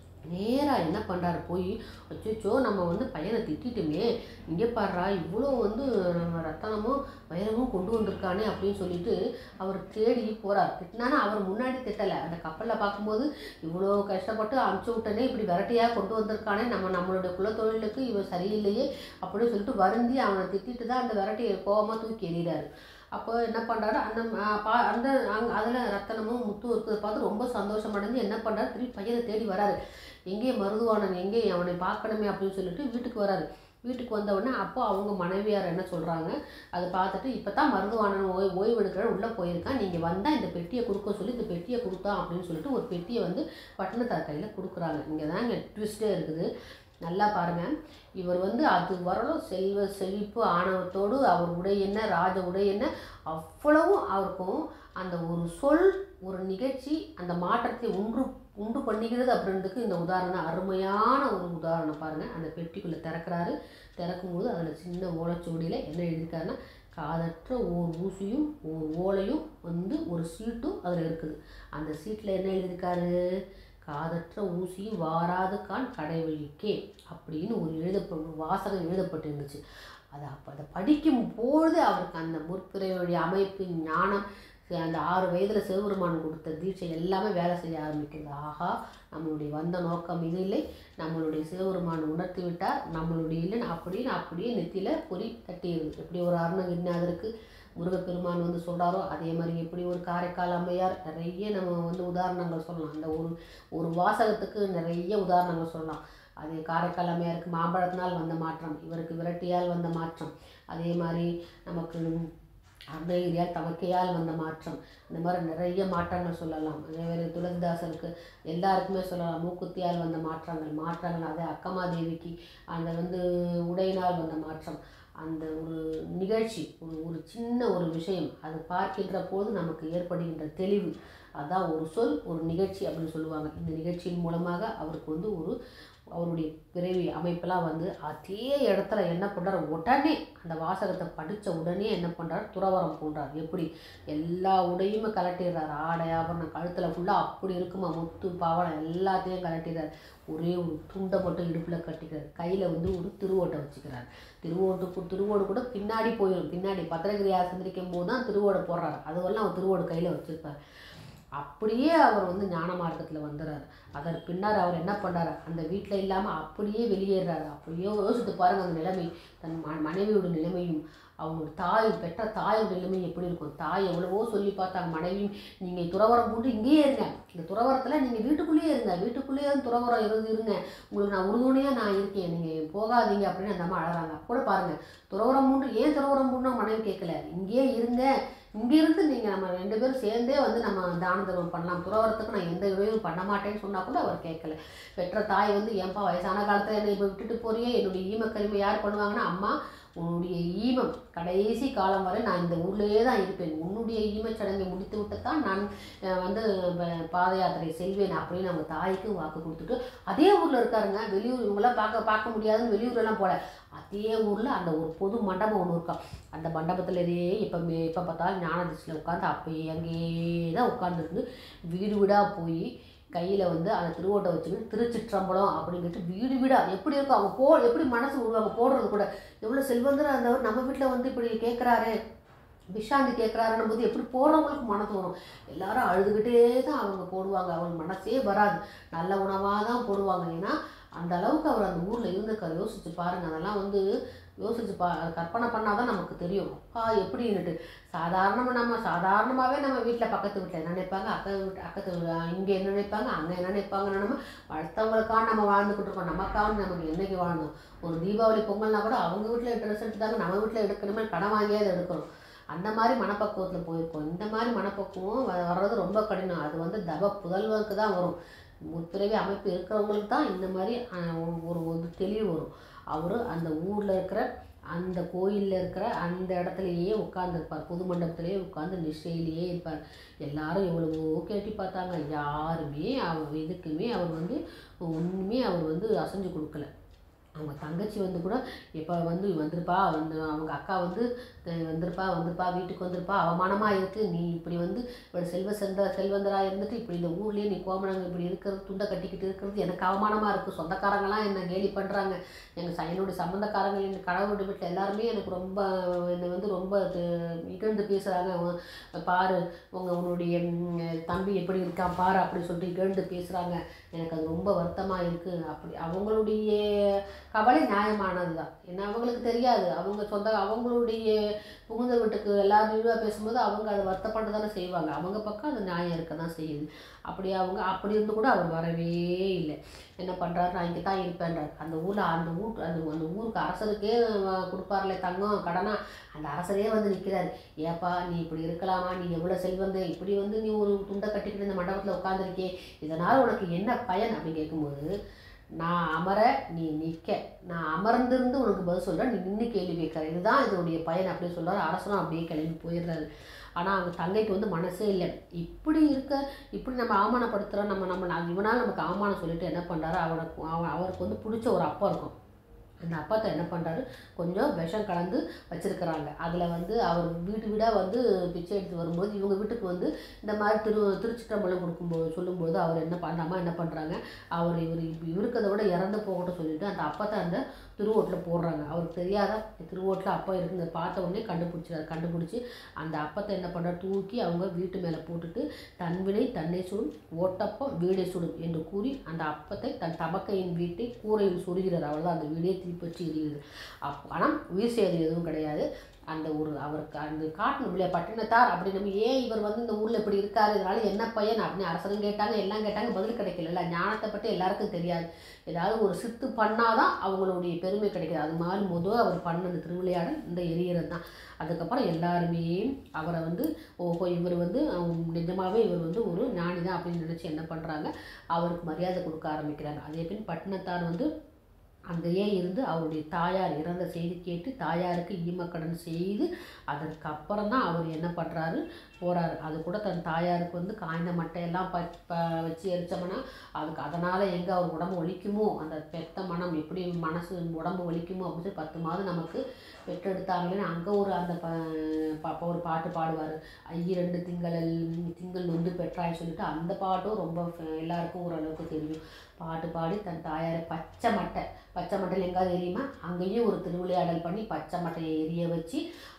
நேராக என்ன பண்ணுறாரு போய் அச்சோ நம்ம வந்து பையனை திட்டிட்டுமே இங்கே பாடுறா இவ்வளோ வந்து நம்ம ரத்தனமும் வைரமும் கொண்டு வந்திருக்கானே அப்படின்னு சொல்லிட்டு அவர் தேடி போகிறார் திட்டினானா அவர் முன்னாடி திட்டலை அந்த கப்பலில் பார்க்கும்போது இவ்வளோ கஷ்டப்பட்டு அமுச்சு விட்டனே இப்படி விரட்டியாக கொண்டு வந்திருக்கானே நம்ம நம்மளுடைய குலத்தொழிலுக்கு இவன் சரியில்லையே அப்படின்னு சொல்லிட்டு வருந்தி அவனை திட்டிட்டு தான் அந்த விரட்டியை கோவமாக தூக்கி எறிகிறாரு அப்போ என்ன பண்ணுறாரு அந்த ஆ, பா அந்த அங்கே அதில் ரத்தனமும் முத்து இருக்கிறத பார்த்து ரொம்ப சந்தோஷமடைஞ்சு என்ன பண்ணுறாரு திருப்பி பையனை தேடி வராரு எங்கே மருதுவானன் எங்கே அவனை பார்க்கணுமே அப்படின்னு சொல்லிட்டு வீட்டுக்கு வராரு வீட்டுக்கு வந்த உடனே அப்போ அவங்க மனைவியார் என்ன சொல்கிறாங்க அதை பார்த்துட்டு இப்போ தான் மருதுவானன் ஓய் ஓய்வு எடுக்கிற உள்ளே போயிருக்கான் நீங்கள் வந்தால் இந்த பெட்டியை கொடுக்க சொல்லி இந்த பெட்டியை கொடுத்தா அப்படின்னு சொல்லிட்டு ஒரு பெட்டியை வந்து பட்டினத்தார் கையில் கொடுக்குறாங்க இங்கே தான் இங்கே ட்விஸ்டே இருக்குது நல்லா பாருங்க இவர் வந்து அது வரலும் செல்வ செழிப்பு ஆணவத்தோடு அவர் உடை என்ன ராஜ உடை என்ன அவ்வளவும் அவருக்கும் அந்த ஒரு சொல் ஒரு நிகழ்ச்சி அந்த மாற்றத்தை உண்டு உண்டு பண்ணுகிறது அப்படின்றதுக்கு இந்த உதாரணம் அருமையான ஒரு உதாரணம் பாருங்கள் அந்த பெட்டிக்குள்ளே திறக்கிறாரு திறக்கும்போது அதில் சின்ன ஓலைச்சுவடியில் என்ன எழுதியிருக்காருன்னா காதற்ற ஓர் ஊசியும் ஓர் ஓலையும் வந்து ஒரு சீட்டும் அதில் இருக்குது அந்த சீட்டில் என்ன எழுதியிருக்காரு காதற்ற ஊசியும் வாராது கான் கடைவழிக்கே அப்படின்னு ஒரு எழுதப்ப ஒரு வாசகம் எழுதப்பட்டிருந்துச்சு அதை அப்போ அதை படிக்கும் பொழுது அவருக்கு அந்த முற்பிறவையுடைய அமைப்பு ஞானம் அந்த ஆறு வயதில் சிவபெருமான் கொடுத்த தீட்சை எல்லாமே வேலை செய்ய ஆரம்பிக்குது ஆஹா நம்மளுடைய வந்த நோக்கம் இது இல்லை நம்மளுடைய சிவபெருமான் உணர்த்தி விட்டார் நம்மளுடைய இல்லைன்னு அப்படின்னு அப்படியே நெத்தியில் பொறி தட்டிடுது எப்படி ஒரு அருணகிரிநாதருக்கு முருகப்பெருமான் வந்து சொல்கிறாரோ அதே மாதிரி எப்படி ஒரு காரைக்கால் அம்மையார் நிறைய நம்ம வந்து உதாரணங்கள் சொல்லலாம் அந்த ஒரு ஒரு வாசகத்துக்கு நிறைய உதாரணங்கள் சொல்லலாம் அது காரைக்கால் அம்மையாருக்கு மாம்பழத்தினால் வந்த மாற்றம் இவருக்கு விரட்டியால் வந்த மாற்றம் அதே மாதிரி நமக்கு அருணகிரியால் தமக்கையால் வந்த மாற்றம் இந்த மாதிரி நிறைய மாற்றங்கள் சொல்லலாம் அதே மாதிரி துளசிதாசருக்கு எல்லாருக்குமே சொல்லலாம் மூக்குத்தியால் வந்த மாற்றங்கள் மாற்றங்கள் அதே அக்கமா தேவிக்கு அந்த வந்து உடையினால் வந்த மாற்றம் அந்த ஒரு நிகழ்ச்சி ஒரு ஒரு சின்ன ஒரு விஷயம் அது பார்க்கின்ற போது நமக்கு ஏற்படுகின்ற தெளிவு அதான் ஒரு சொல் ஒரு நிகழ்ச்சி அப்படின்னு சொல்லுவாங்க இந்த நிகழ்ச்சியின் மூலமாக அவருக்கு வந்து ஒரு அவருடைய பிறவி அமைப்பெல்லாம் வந்து அதே இடத்துல என்ன பண்ணுறாரு உடனே அந்த வாசகத்தை படித்த உடனே என்ன பண்ணுறாரு துறவரம் போன்றார் எப்படி எல்லா உடையுமே கலட்டிடுறாரு ஆடை ஆபரணம் கழுத்தில் ஃபுல்லாக அப்படி இருக்குமா முத்து பாவனை எல்லாத்தையும் கலட்டிடுறாரு ஒரே ஒரு துண்டை மட்டும் இடுப்பில் கட்டிக்கிறார் கையில் வந்து ஒரு திருவோட்டை வச்சுக்கிறார் திருவோட்டு திருவோடு கூட பின்னாடி போயிடும் பின்னாடி பத்திரகிரியார் சந்திரிக்கும் போது தான் திருவோடை போடுறாரு அதுவெல்லாம் அவர் திருவோடு கையில் வச்சுருப்பார் அப்படியே அவர் வந்து ஞான மார்க்கத்தில் வந்துடுறாரு அதற்கு பின்னர் அவர் என்ன பண்ணுறாரு அந்த வீட்டில் இல்லாமல் அப்படியே வெளியேறாரு அப்படியே யோசித்து பாருங்கள் அந்த நிலைமை தன் ம மனைவியோட நிலைமையும் அவங்களோட தாய் பெற்ற தாயோட நிலைமை எப்படி இருக்கும் தாய் எவ்வளவோ சொல்லி பார்த்தாங்க மனைவியும் நீங்கள் துறவரம் போட்டு இங்கேயே இருங்க இந்த துறவரத்தில் நீங்கள் வீட்டுக்குள்ளேயே இருங்க வீட்டுக்குள்ளேயே இருந்து துறவரம் இருந்து இருங்க உங்களுக்கு நான் உறுதுணையாக நான் இருக்கேன் நீங்கள் போகாதீங்க அப்படின்னு அந்த அம்மா அழறாங்க அப்ப கூட பாருங்கள் துறவரம் மூன்று ஏன் துறவரம் மூணு மனைவி கேட்கல இங்கேயே இருங்க இங்கே இருந்து நீங்கள் நம்ம ரெண்டு பேரும் சேர்ந்தே வந்து நம்ம தான தர்மம் பண்ணலாம் துறவரத்துக்கு நான் எந்த உதவியும் பண்ண மாட்டேன்னு சொன்னால் கூட அவர் கேட்கல பெற்ற தாய் வந்து ஏன்பா வயசான காலத்தில் என்னை இப்போ விட்டுட்டு போறியே என்னுடைய ஈமக்கரிமை யார் பண்ணுவாங்கன்னா அம்மா உன்னுடைய ஈமம் கடைசி காலம் வரை நான் இந்த ஊர்லேயே தான் இருப்பேன் உன்னுடைய ஈமச் சடங்கை முடித்து விட்டு தான் நான் அஹ், வந்து ப- பாத யாத்திரை செல்வேன் அப்படின்னு நம்ம தாய்க்கு வாக்கு கொடுத்துட்டு அதே ஊரில் இருக்காருங்க வெளியூர் இவங்களாம் பார்க்க பார்க்க முடியாதுன்னு வெளியூர்லாம் போல அதே ஊரில் அந்த ஒரு பொது மண்டபம் ஒன்று இருக்கா அந்த மண்டபத்திலேயே இப்போ இப்போ பார்த்தாலும் ஞானதிசில் உட்காந்து அப்பயே அங்கேயே தான் உட்காந்துருந்து வீடு வீடாக போய் கையில் வந்து அந்த திருவோட்டை வச்சுக்கிட்டு திருச்சிற்றம்பலம் அப்படின்ட்டு வீடு வீடாக எப்படி இருக்கும் அவங்க போ எப்படி மனசு உருவாங்க போடுறது கூட எவ்வளோ செல்வந்தராக இருந்தவர் நம்ம வீட்டில் வந்து இப்படி கேட்குறாரு பிஷாந்தி கேட்குறாருன்னும் போது எப்படி போகிறவங்களுக்கு மனசு வரும் எல்லாரும் அழுதுகிட்டே தான் அவங்க போடுவாங்க அவங்க மனசே வராது நல்ல உணவாக தான் போடுவாங்க ஏன்னா அந்த அளவுக்கு அவர் அந்த ஊரில் இருந்திருக்காரு யோசிச்சு பாருங்க அதெல்லாம் வந்து யோசிச்சு பா கற்பனை பண்ணால் தான் நமக்கு தெரியும் அப்பா எப்படின்னுட்டு சாதாரணமாக நம்ம சாதாரணமாகவே நம்ம வீட்டில் பக்கத்து வீட்டில் என்ன நினைப்பாங்க அக்கா வீட்டு அக்கத்து இங்கே என்ன நினைப்பாங்க அங்கே என்ன நினைப்பாங்க நம்ம அடுத்தவங்களுக்காக நம்ம வாழ்ந்துக்கிட்டு இருக்கோம் நமக்காக நமக்கு என்னைக்கு வாழ்ந்தோம் ஒரு தீபாவளி பொங்கல்னா கூட அவங்க வீட்டில் ட்ரெஸ் எடுத்துட்டாங்க நம்ம வீட்டில் எடுக்கணுமே கடன் வாங்கியாவது எடுக்கணும் அந்த மாதிரி மனப்பக்குவத்தில் போயிருப்போம் இந்த மாதிரி மனப்பக்குவம் வ- வர்றது ரொம்ப கடினம் அது வந்து தப புதல்வருக்கு தான் வரும் முற்பிறவி அமைப்பு இருக்கிறவங்களுக்கு தான் இந்த மாதிரி அஹ், ஒரு ஒரு தெளிவு வரும் அவர் அந்த ஊரில் இருக்கிற அந்த கோயிலில் இருக்கிற அந்த இடத்துலையே உட்காந்துருப்பார் புது மண்டபத்திலேயே உட்காந்து நிஷ்டையிலேயே இருப்பார் எல்லாரும் எவ்வளவோ கேட்டி பார்த்தாங்க யாருமே அவர் இதுக்குமே அவர் வந்து ஒன்றுமே அவர் வந்து அசைஞ்சு கொடுக்கல அவங்க தங்கச்சி வந்து கூட எப்போ வந்து வந்திருப்பா வந்து அவங்க அக்கா வந்து அஹ் வந்திருப்பா வந்திருப்பா வீட்டுக்கு வந்திருப்பா அவமானமாக இருக்குது நீ இப்படி வந்து ஒரு செல்வ செந்த செல்வந்தராக இருந்துட்டு இப்படி இந்த ஊர்லேயே நீ கோமணங்க இப்படி இருக்கிறது துண்டை கட்டிக்கிட்டு இருக்கிறது எனக்கு அவமானமாக இருக்குது சொந்தக்காரங்களாம் என்ன கேலி பண்ணுறாங்க எங்கள் ச- என்னுடைய சம்மந்தக்காரங்க என் கணவருடைய வீட்டில் எல்லாருமே எனக்கு ரொம்ப என்னை வந்து ரொம்ப இது- இகழ்ந்து பேசுகிறாங்க பாரு உங்கள் உன்னுடைய ம், தம்பி எப்படி இருக்கான் பாரு அப்படி சொல்லிட்டு இகழ்ந்து பேசுகிறாங்க எனக்கு அது ரொம்ப வருத்தமாக இருக்குது அப்படி அவங்களுடைய கவலை நியாயமானது தான் ஏன்னா அவங்களுக்கு தெரியாது அவங்க சொந்த அவங்களுடைய புகுந்த வீட்டுக்கு எல்லாரும் இழிவாக பேசும்போது அவங்க அதை வருத்தப்பட்டு தானே செய்வாங்க அவங்க பக்கம் அது நியாயம் இருக்க தான் செய்யுது அப்படி அவங்க அப்படி இருந்து கூட அவர் வரவே இல்லை என்ன பண்ணுறாரு நான் இங்கே தான் இருப்பேன்றார் அந்த ஊரில் அந்த ஊர் அந்த அந்த ஊருக்கு அரசருக்கே அஹ், கொடுப்பார்ல தங்கம் கடனா அந்த அரசரே வந்து நிற்கிறாரு ஏப்பா நீ இப்படி இருக்கலாமா நீ எவ்வளோ செல்வந்த இப்படி வந்து நீ ஒரு துண்டை கட்டிக்கிட்டு இந்த மண்டபத்தில் உட்காந்துருக்கே இதனால் உனக்கு என்ன பயன் அப்படின்னு கேட்கும்போது நான் அமர நீ நிற்க நான் அமர்ந்திருந்து உனக்கு பதில் சொல்கிறேன் நீ நின்று கேள்வி கேட்குற இதுதான் இதனுடைய பயன் அப்படின்னு சொல்றாரு அரசனும் அப்படியே கிளம்பி போயிடுறாரு ஆனால் அவங்க தங்கைக்கு வந்து மனசே இல்லை இப்படி இருக்க இப்படி நம்ம அவமானப்படுத்துகிறோம் நம்ம நம்ம இவனால் நமக்கு அவமானம் சொல்லிட்டு என்ன பண்ணுறாரு அவனுக்கு அவன் அவருக்கு வந்து பிடிச்ச ஒரு அப்பா இருக்கும் அந்த அப்பாத்தை என்ன பண்ணுறாரு கொஞ்சம் விஷம் கலந்து வச்சிருக்கிறாங்க அதில் வந்து அவர் வீடு வீடாக வந்து பிச்சை எடுத்து வரும்போது இவங்க வீட்டுக்கு வந்து இந்த மாதிரி திரு திருச்சிற்றம்பலம் கொடுக்கும்போது சொல்லும்போது அவர் என்ன பண்ண அம்மா என்ன பண்ணுறாங்க அவர் இவர் இப்படி இருக்கிறத விட இறந்து போகட்டும் சொல்லிட்டு அந்த அப்பத்தை அந்த திருவோட்டில் போடுறாங்க அவருக்கு தெரியாதா திருவோட்டில் அப்பா இருக்குங்க பார்த்த உடனே கண்டுபிடிச்சாரு கண்டுபிடிச்சி அந்த அப்பத்தை என்ன பண்ணுறாரு தூக்கி அவங்க வீட்டு மேலே போட்டுட்டு தன்வினை தன்னை சுடும் ஓட்டப்பம் வீடை சுடும் என்று கூறி அந்த அப்பத்தை தன் தமக்கையின் வீட்டை கூரையில் சுடுகிறார் அவ்வளோதான் அந்த வீடே தீப்பற்றி எரியுது அப் ஆனால் உயிர் சேதம் எதுவும் கிடையாது அந்த ஒரு அவருக்கு அந்த காட்டணும் இல்லையா பட்டினத்தார் அப்படி நம்ம ஏன் இவர் வந்து இந்த ஊரில் இப்படி இருக்காரு இதனால என்ன பையன் அப்படின்னு அரசரும் கேட்டாங்க எல்லாம் கேட்டாங்க பதில் கிடைக்கல ஞானத்தை பற்றி எல்லாருக்கும் தெரியாது ஏதாவது ஒரு சித்து பண்ணாதான் அவங்களுடைய பெருமை கிடைக்குது அது மாதிரி முதல் அவர் பண்ண அந்த திருவிளையாடல் இந்த எரியறது தான் அதுக்கப்புறம் எல்லாருமே அவரை வந்து ஓஹோ இவர் வந்து அவன் நிஜமாவே இவர் வந்து ஒரு ஞானி தான் அப்படின்னு நினச்சி என்ன பண்ணுறாங்க அவருக்கு மரியாதை கொடுக்க ஆரம்பிக்கிறாங்க அதே பின் பட்டினத்தார் வந்து அங்கேயே இருந்து அவருடைய தாயார் இறந்த செய்தி கேட்டு தாயாருக்கு ஈமக்கடன் செய்து அதற்கு அப்புறம் தான் அவர் என்ன பண்ணுறாரு போகிறாரு அது கூட தன் தாயாருக்கு வந்து காய்ந்த மட்டையெல்லாம் ப ப வச்சு எரிச்சோம்னா அதுக்கு அதனால் எங்கே அவர் உடம்பு வலிக்குமோ அந்த பெத்த மனம் எப்படி மனசு உடம்பு வலிக்குமோ அப்படின்னு சொல்லி பத்து மாதம் நமக்கு பெற்றெடுத்தாங்களேன்னு அங்கே ஒரு அந்த ப பாப்பா ஒரு பாட்டு பாடுவார் ஐயிரண்டு திங்கள் திங்கள் நொந்து பெற்றாய் சொல்லிட்டு அந்த பாட்டும் ரொம்ப ஃப- எல்லாருக்கும் ஓரளவுக்கு தெரியும் பாட்டு பாடி தன் தாயாரை பச்சை மட்டை பச்சை மட்டையில் எங்காவது எரியுமா அங்கேயும் ஒரு திருவிளையாடல் பண்ணி பச்சை மட்டையை எரிய வச்சு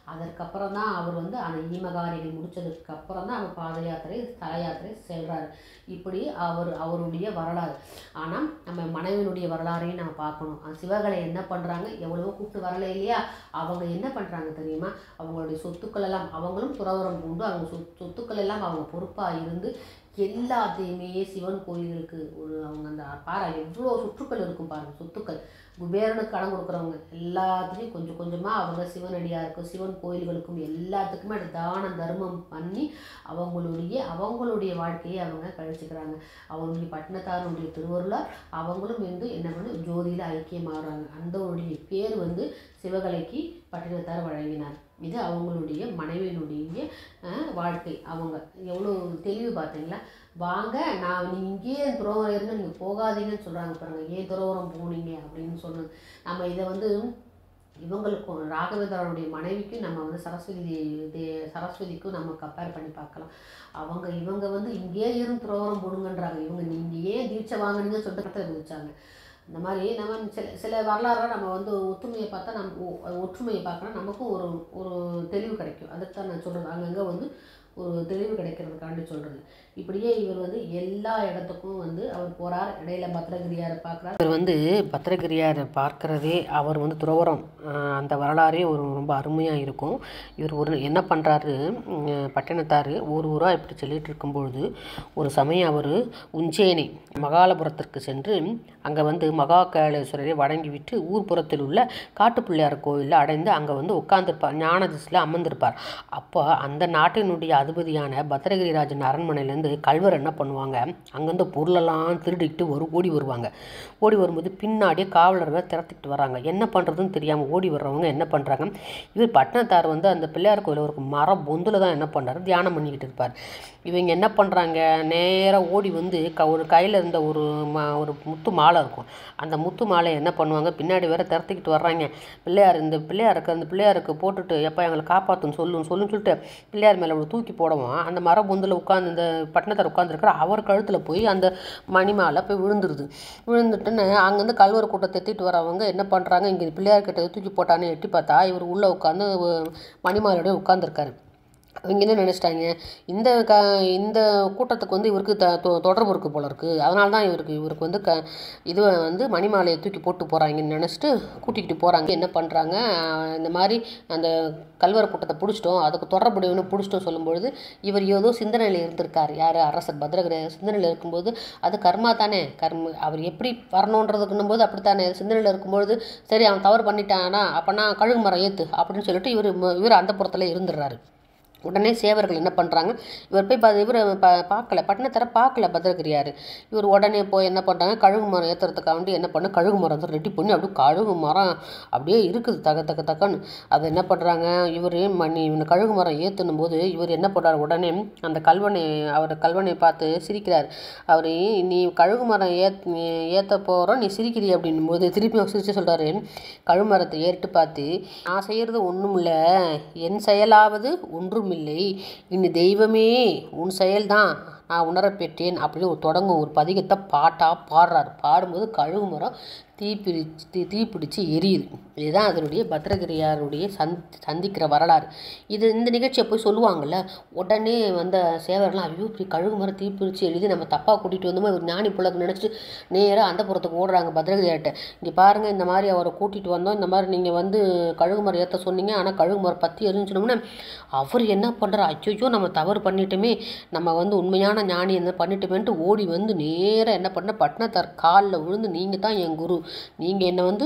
அதற்கப்புறம் தான் அவர் வந்து அந்த ஈமகாரிகள் முடிச்சதுக்கு அப்புறம் தான் அவர் பாத யாத்திரை தல யாத்திரை செல்றாரு இப்படி அவர் அவருடைய வரலாறு ஆனால் நம்ம மனைவியினுடைய வரலாறையும் நம்ம பார்க்கணும் அந்த சிவகலை என்ன பண்ணுறாங்க எவ்வளவோ கூப்பிட்டு வரல இல்லையா அவங்க என்ன பண்ணுறாங்க தெரியுமா அவங்களுடைய சொத்துக்கள் எல்லாம் அவங்களும் துறவரம் கொண்டு அவங்க சொத் சொத்துக்கள் எல்லாம் அவங்க பொறுப்பாக இருந்து எல்லாத்தையுமே சிவன் கோயில்களுக்கு ஒரு அவங்க அந்த பாரு எவ்வளோ சொத்துக்கள் இருக்கும் பாருங்க சொத்துக்கள் குபேரனுக்கு கடன் கொடுக்குறவங்க எல்லாத்துலேயும் கொஞ்சம் கொஞ்சமாக அவங்க சிவனடியாருக்கும் சிவன் கோயில்களுக்கும் எல்லாத்துக்குமே அது தான தர்மம் பண்ணி அவங்களுடைய அவங்களுடைய வாழ்க்கையை அவங்க கழிச்சுக்கிறாங்க அவங்களுடைய பட்டினத்தாருடைய திருவருளார் அவங்களும் வந்து என்ன பண்ணு ஜோதியில் ஐக்கியமாகறாங்க அந்த உடைய பேர் வந்து சிவகலைக்கு பட்டினத்தார் வழங்கினார் இது அவங்களுடைய மனைவியினுடைய அஹ், வாழ்க்கை அவங்க எவ்வளோ தெளிவு பார்த்தீங்களா வாங்க நான் நீ இங்கேயே துறவரம் இருந்து நீங்கள் போகாதீங்கன்னு சொல்கிறாங்க பாருங்க ஏன் துறவரம் போனீங்க அப்படின்னு சொன்னது நம்ம இதை வந்து இவங்களுக்கும் ராகவேந்திரனுடைய மனைவிக்கும் நம்ம வந்து சரஸ்வதி தே சரஸ்வதிக்கும் நம்ம கம்பேர் பண்ணி பார்க்கலாம் அவங்க இவங்க வந்து இங்கேயே இருந்து துறவரம் போடுங்கன்றாங்க இவங்க நீங்கள் ஏன் தீட்சை வாங்குனீங்கன்னு சொல்லிட்டு இருந்துச்சாங்க இந்த மாதிரி நம்ம சில சில வரலாறை நம்ம வந்து ஒத்துமையை பார்த்தா நம்ம ஒ- ஒற்றுமையை பார்க்கணும் நமக்கும் ஒரு ஒரு தெளிவு கிடைக்கும் அதுக்கு தான் நான் சொல்கிறது அங்கங்கே வந்து ஒரு தெளிவு கிடைக்கிறதுக்காண்டி சொல்கிறது இப்படியே இவர் வந்து எல்லா இடத்துக்கும் வந்து அவர் போகிறார் இடையில பத்திரகிரியாரை பார்க்குறார் இவர் வந்து பத்திரகிரியாரை பார்க்குறதே அவர் வந்து துறவரம் ஆஹ் அந்த வரலாறே ஒரு ரொம்ப அருமையாக இருக்கும் இவர் ஒரு என்ன பண்ணுறாரு பட்டினத்தார் ஊர் ஊராக இப்படி சொல்லிட்டு இருக்கும்பொழுது ஒரு சமயம் அவர் உஞ்சேனி மகாலபுரத்திற்கு சென்று அங்கே வந்து மகா கைலேஸ்வரரை வணங்கிவிட்டு ஊர்ப்புறத்தில் உள்ள காட்டுப்பிள்ளையார் கோயிலில் அடைந்து அங்கே வந்து உட்கார்ந்துருப்பார் ஞானதிசில் அமர்ந்திருப்பார் அப்போ அந்த நாட்டினுடைய அதிபதியான பத்திரகிரிராஜன் அரண்மனையிலேருந்து கல்வர் என்ன பண்ணுவாங்க அங்கேருந்து பொருளெல்லாம் திருடிக்கிட்டு ஒரு ஓடி வருவாங்க ஓடி வரும்போது பின்னாடியே காவலர்கள் திறத்திக்கிட்டு வராங்க என்ன பண்ணுறதுன்னு தெரியாமல் ஓடி வர்றவங்க என்ன பண்ணுறாங்க இவர் பட்டினத்தார் வந்து அந்த பிள்ளையார் கோயில் ஒரு மரம் பொந்தில் தான் என்ன பண்ணுறாரு தியானம் பண்ணிக்கிட்டு இருப்பார் இவங்க என்ன பண்ணுறாங்க நேராக ஓடி வந்து க ஒரு கையில் இருந்த ஒரு மா ஒரு முத்து மாலை இருக்கும் அந்த முத்து மாலையை என்ன பண்ணுவாங்க பின்னாடி வேற திறத்திக்கிட்டு வர்றாங்க பிள்ளையார் இந்த பிள்ளையாருக்கு அந்த பிள்ளையாருக்கு போட்டுட்டு எப்போ எங்களை காப்பாற்றுன்னு சொல்லுன்னு சொல்லுன்னு சொல்லிட்டு பிள்ளையார் மேலே ஒரு தூக்கி போடுவோம் அந்த மர பொந்தில் உட்காந்து இந்த பட்டினத்தார் உட்காந்துருக்கிற அவர் கழுத்தில் போய் அந்த மணி மாலை போய் விழுந்துருது விழுந்துட்டுன்னு அங்கேருந்து கல்வர் கூட்டத்தை எத்திட்டு வரவங்க என்ன பண்ணுறாங்க இங்கே பிள்ளையார் கிட்ட தூக்கி போட்டான்னு எட்டி பார்த்தா இவர் உள்ளே உட்காந்து மணிமாலையோடய உட்காந்துருக்காரு அவங்க என்ன நினச்சிட்டாங்க இந்த க இந்த கூட்டத்துக்கு வந்து இவருக்கு த தொ- தொடர்பு இருக்குது போல இருக்குது அதனால தான் இவருக்கு இவருக்கு வந்து க இது வந்து மணிமாலையை தூக்கி போட்டு போகிறாங்கன்னு நினச்சிட்டு கூட்டிகிட்டு போகிறாங்க என்ன பண்ணுறாங்க இந்த மாதிரி அந்த கல்வர கூட்டத்தை பிடிச்சிட்டோம் அதுக்கு தொடர்புடையவனு பிடிச்சிட்டோம் சொல்லும்பொழுது இவர் ஏதோ சிந்தனையில் இருந்திருக்கார் யார் அரசர் பத்ரகிரி சிந்தனையில் இருக்கும்போது அது கர்மா தானே கர்ம அவர் எப்படி வரணுன்றதுக்குன்னும் போது அப்படித்தானே சிந்தனையில் இருக்கும்பொழுது சரி அவன் தவறு பண்ணிட்டானா அப்போனா கழுகு மரம் ஏற்று அப்படின்னு சொல்லிட்டு இவர் இவர் அந்த புறத்தில் இருந்துடுறாரு உடனே சேவர்கள் என்ன பண்ணுறாங்க இவர் போய் ப இவர் ப பார்க்கல பட்டணத்தர பார்க்கல பத்திரகிரியார் இவர் உடனே போய் என்ன பண்ணுறாங்க கழுகு மரம் ஏற்றுறதுக்காக வேண்டி என்ன பண்ண கழுகு மரம் வந்து ரெடி பண்ணி அப்படியே கழுகு மரம் அப்படியே இருக்குது தக தக தக்கன்னு அதை என்ன பண்ணுறாங்க இவர் மணி இவனை கழுகு மரம் ஏற்றுனும் போது இவர் என்ன பண்ணுறாரு உடனே அந்த கல்வனை அவர் கல்வனை பார்த்து சிரிக்கிறார் அவர் நீ கழுகு மரம் ஏத் ஏற்ற போகிறோம் நீ சிரிக்கிறீ அப்படின்னும் போது திருப்பி அவர் சிரிச்சு சொல்கிறாரு கழுகு மரத்தை ஏறிட்டு பார்த்து நான் செய்கிறது ஒன்றும் இல்லை என் செயலாவது ஒன்றுமில்லை இனி தெய்வமே உன் செயல்தான் நான் உணரப் பெற்றேன் அப்படின்னு ஒரு தொடங்கும் ஒரு பதிகத்தை பாட்டாக பாடுறாரு பாடும்போது கழுகு மரம் தீப்பிடிச்சு தீ தீப்பிடிச்சு எரியுது இதுதான் அதனுடைய பத்ரகிரியாருடைய சந் சந்திக்கிற வரலாறு இது இந்த நிகழ்ச்சியை போய் சொல்லுவாங்கள்ல உடனே வந்த சேவர்லாம் ஐயோ இப்படி கழுகு மரம் தீப்பிடிச்சு எழுதி நம்ம தப்பாக கூட்டிகிட்டு வந்தோமோ இவர் ஞானி புலக்கு நினச்சிட்டு நேராக அந்த புறத்துக்கு ஓடுறாங்க பத்ரகிரியார்கிட்ட இங்கே பாருங்கள் இந்த மாதிரி அவரை கூட்டிகிட்டு வந்தோம் இந்த மாதிரி நீங்கள் வந்து கழுகு மரம் ஏற்ற சொன்னீங்க ஆனால் கழுகு மரம் பற்றி எரிஞ்சினோம்னா அவர் என்ன பண்ணுறாரு அச்சோ நம்ம தவறு பண்ணிட்டோமே நம்ம வந்து உண்மையான ஞானி என்ன பண்ணிட்டோமேன்ட்டு ஓடி வந்து நேராக என்ன பண்ண பட்னத்தார் காலில் விழுந்து நீங்கள் தான் என் குரு நீங்கள் என்னை வந்து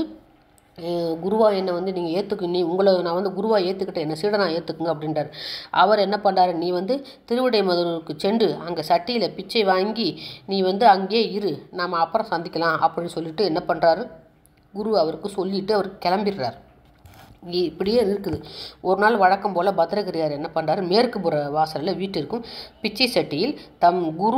குருவா என்னை வந்து நீங்கள் ஏற்றுக்கு நீ உங்களை நான் வந்து குருவா ஏற்றுக்கிட்டேன் என்னை சீடனா ஏற்றுக்குங்க அப்படின்றார் அவர் என்ன பண்ணுறாரு நீ வந்து திருவிடை மதுருக்கு சென்று அங்கே சட்டியில் பிச்சை வாங்கி நீ வந்து அங்கேயே இரு நாம் அப்புறம் சந்திக்கலாம் அப்படின்னு சொல்லிட்டு என்ன பண்ணுறாரு குரு அவருக்கு சொல்லிட்டு அவர் கிளம்பிடுறார் இ- இப்படியே இருக்குது ஒரு நாள் வழக்கம் போல் பத்ரகிரியார் என்ன பண்ணுறாரு மேற்கு புற வாசலில் வீட்டிற்கும் பிச்சை சட்டியில் தம் குரு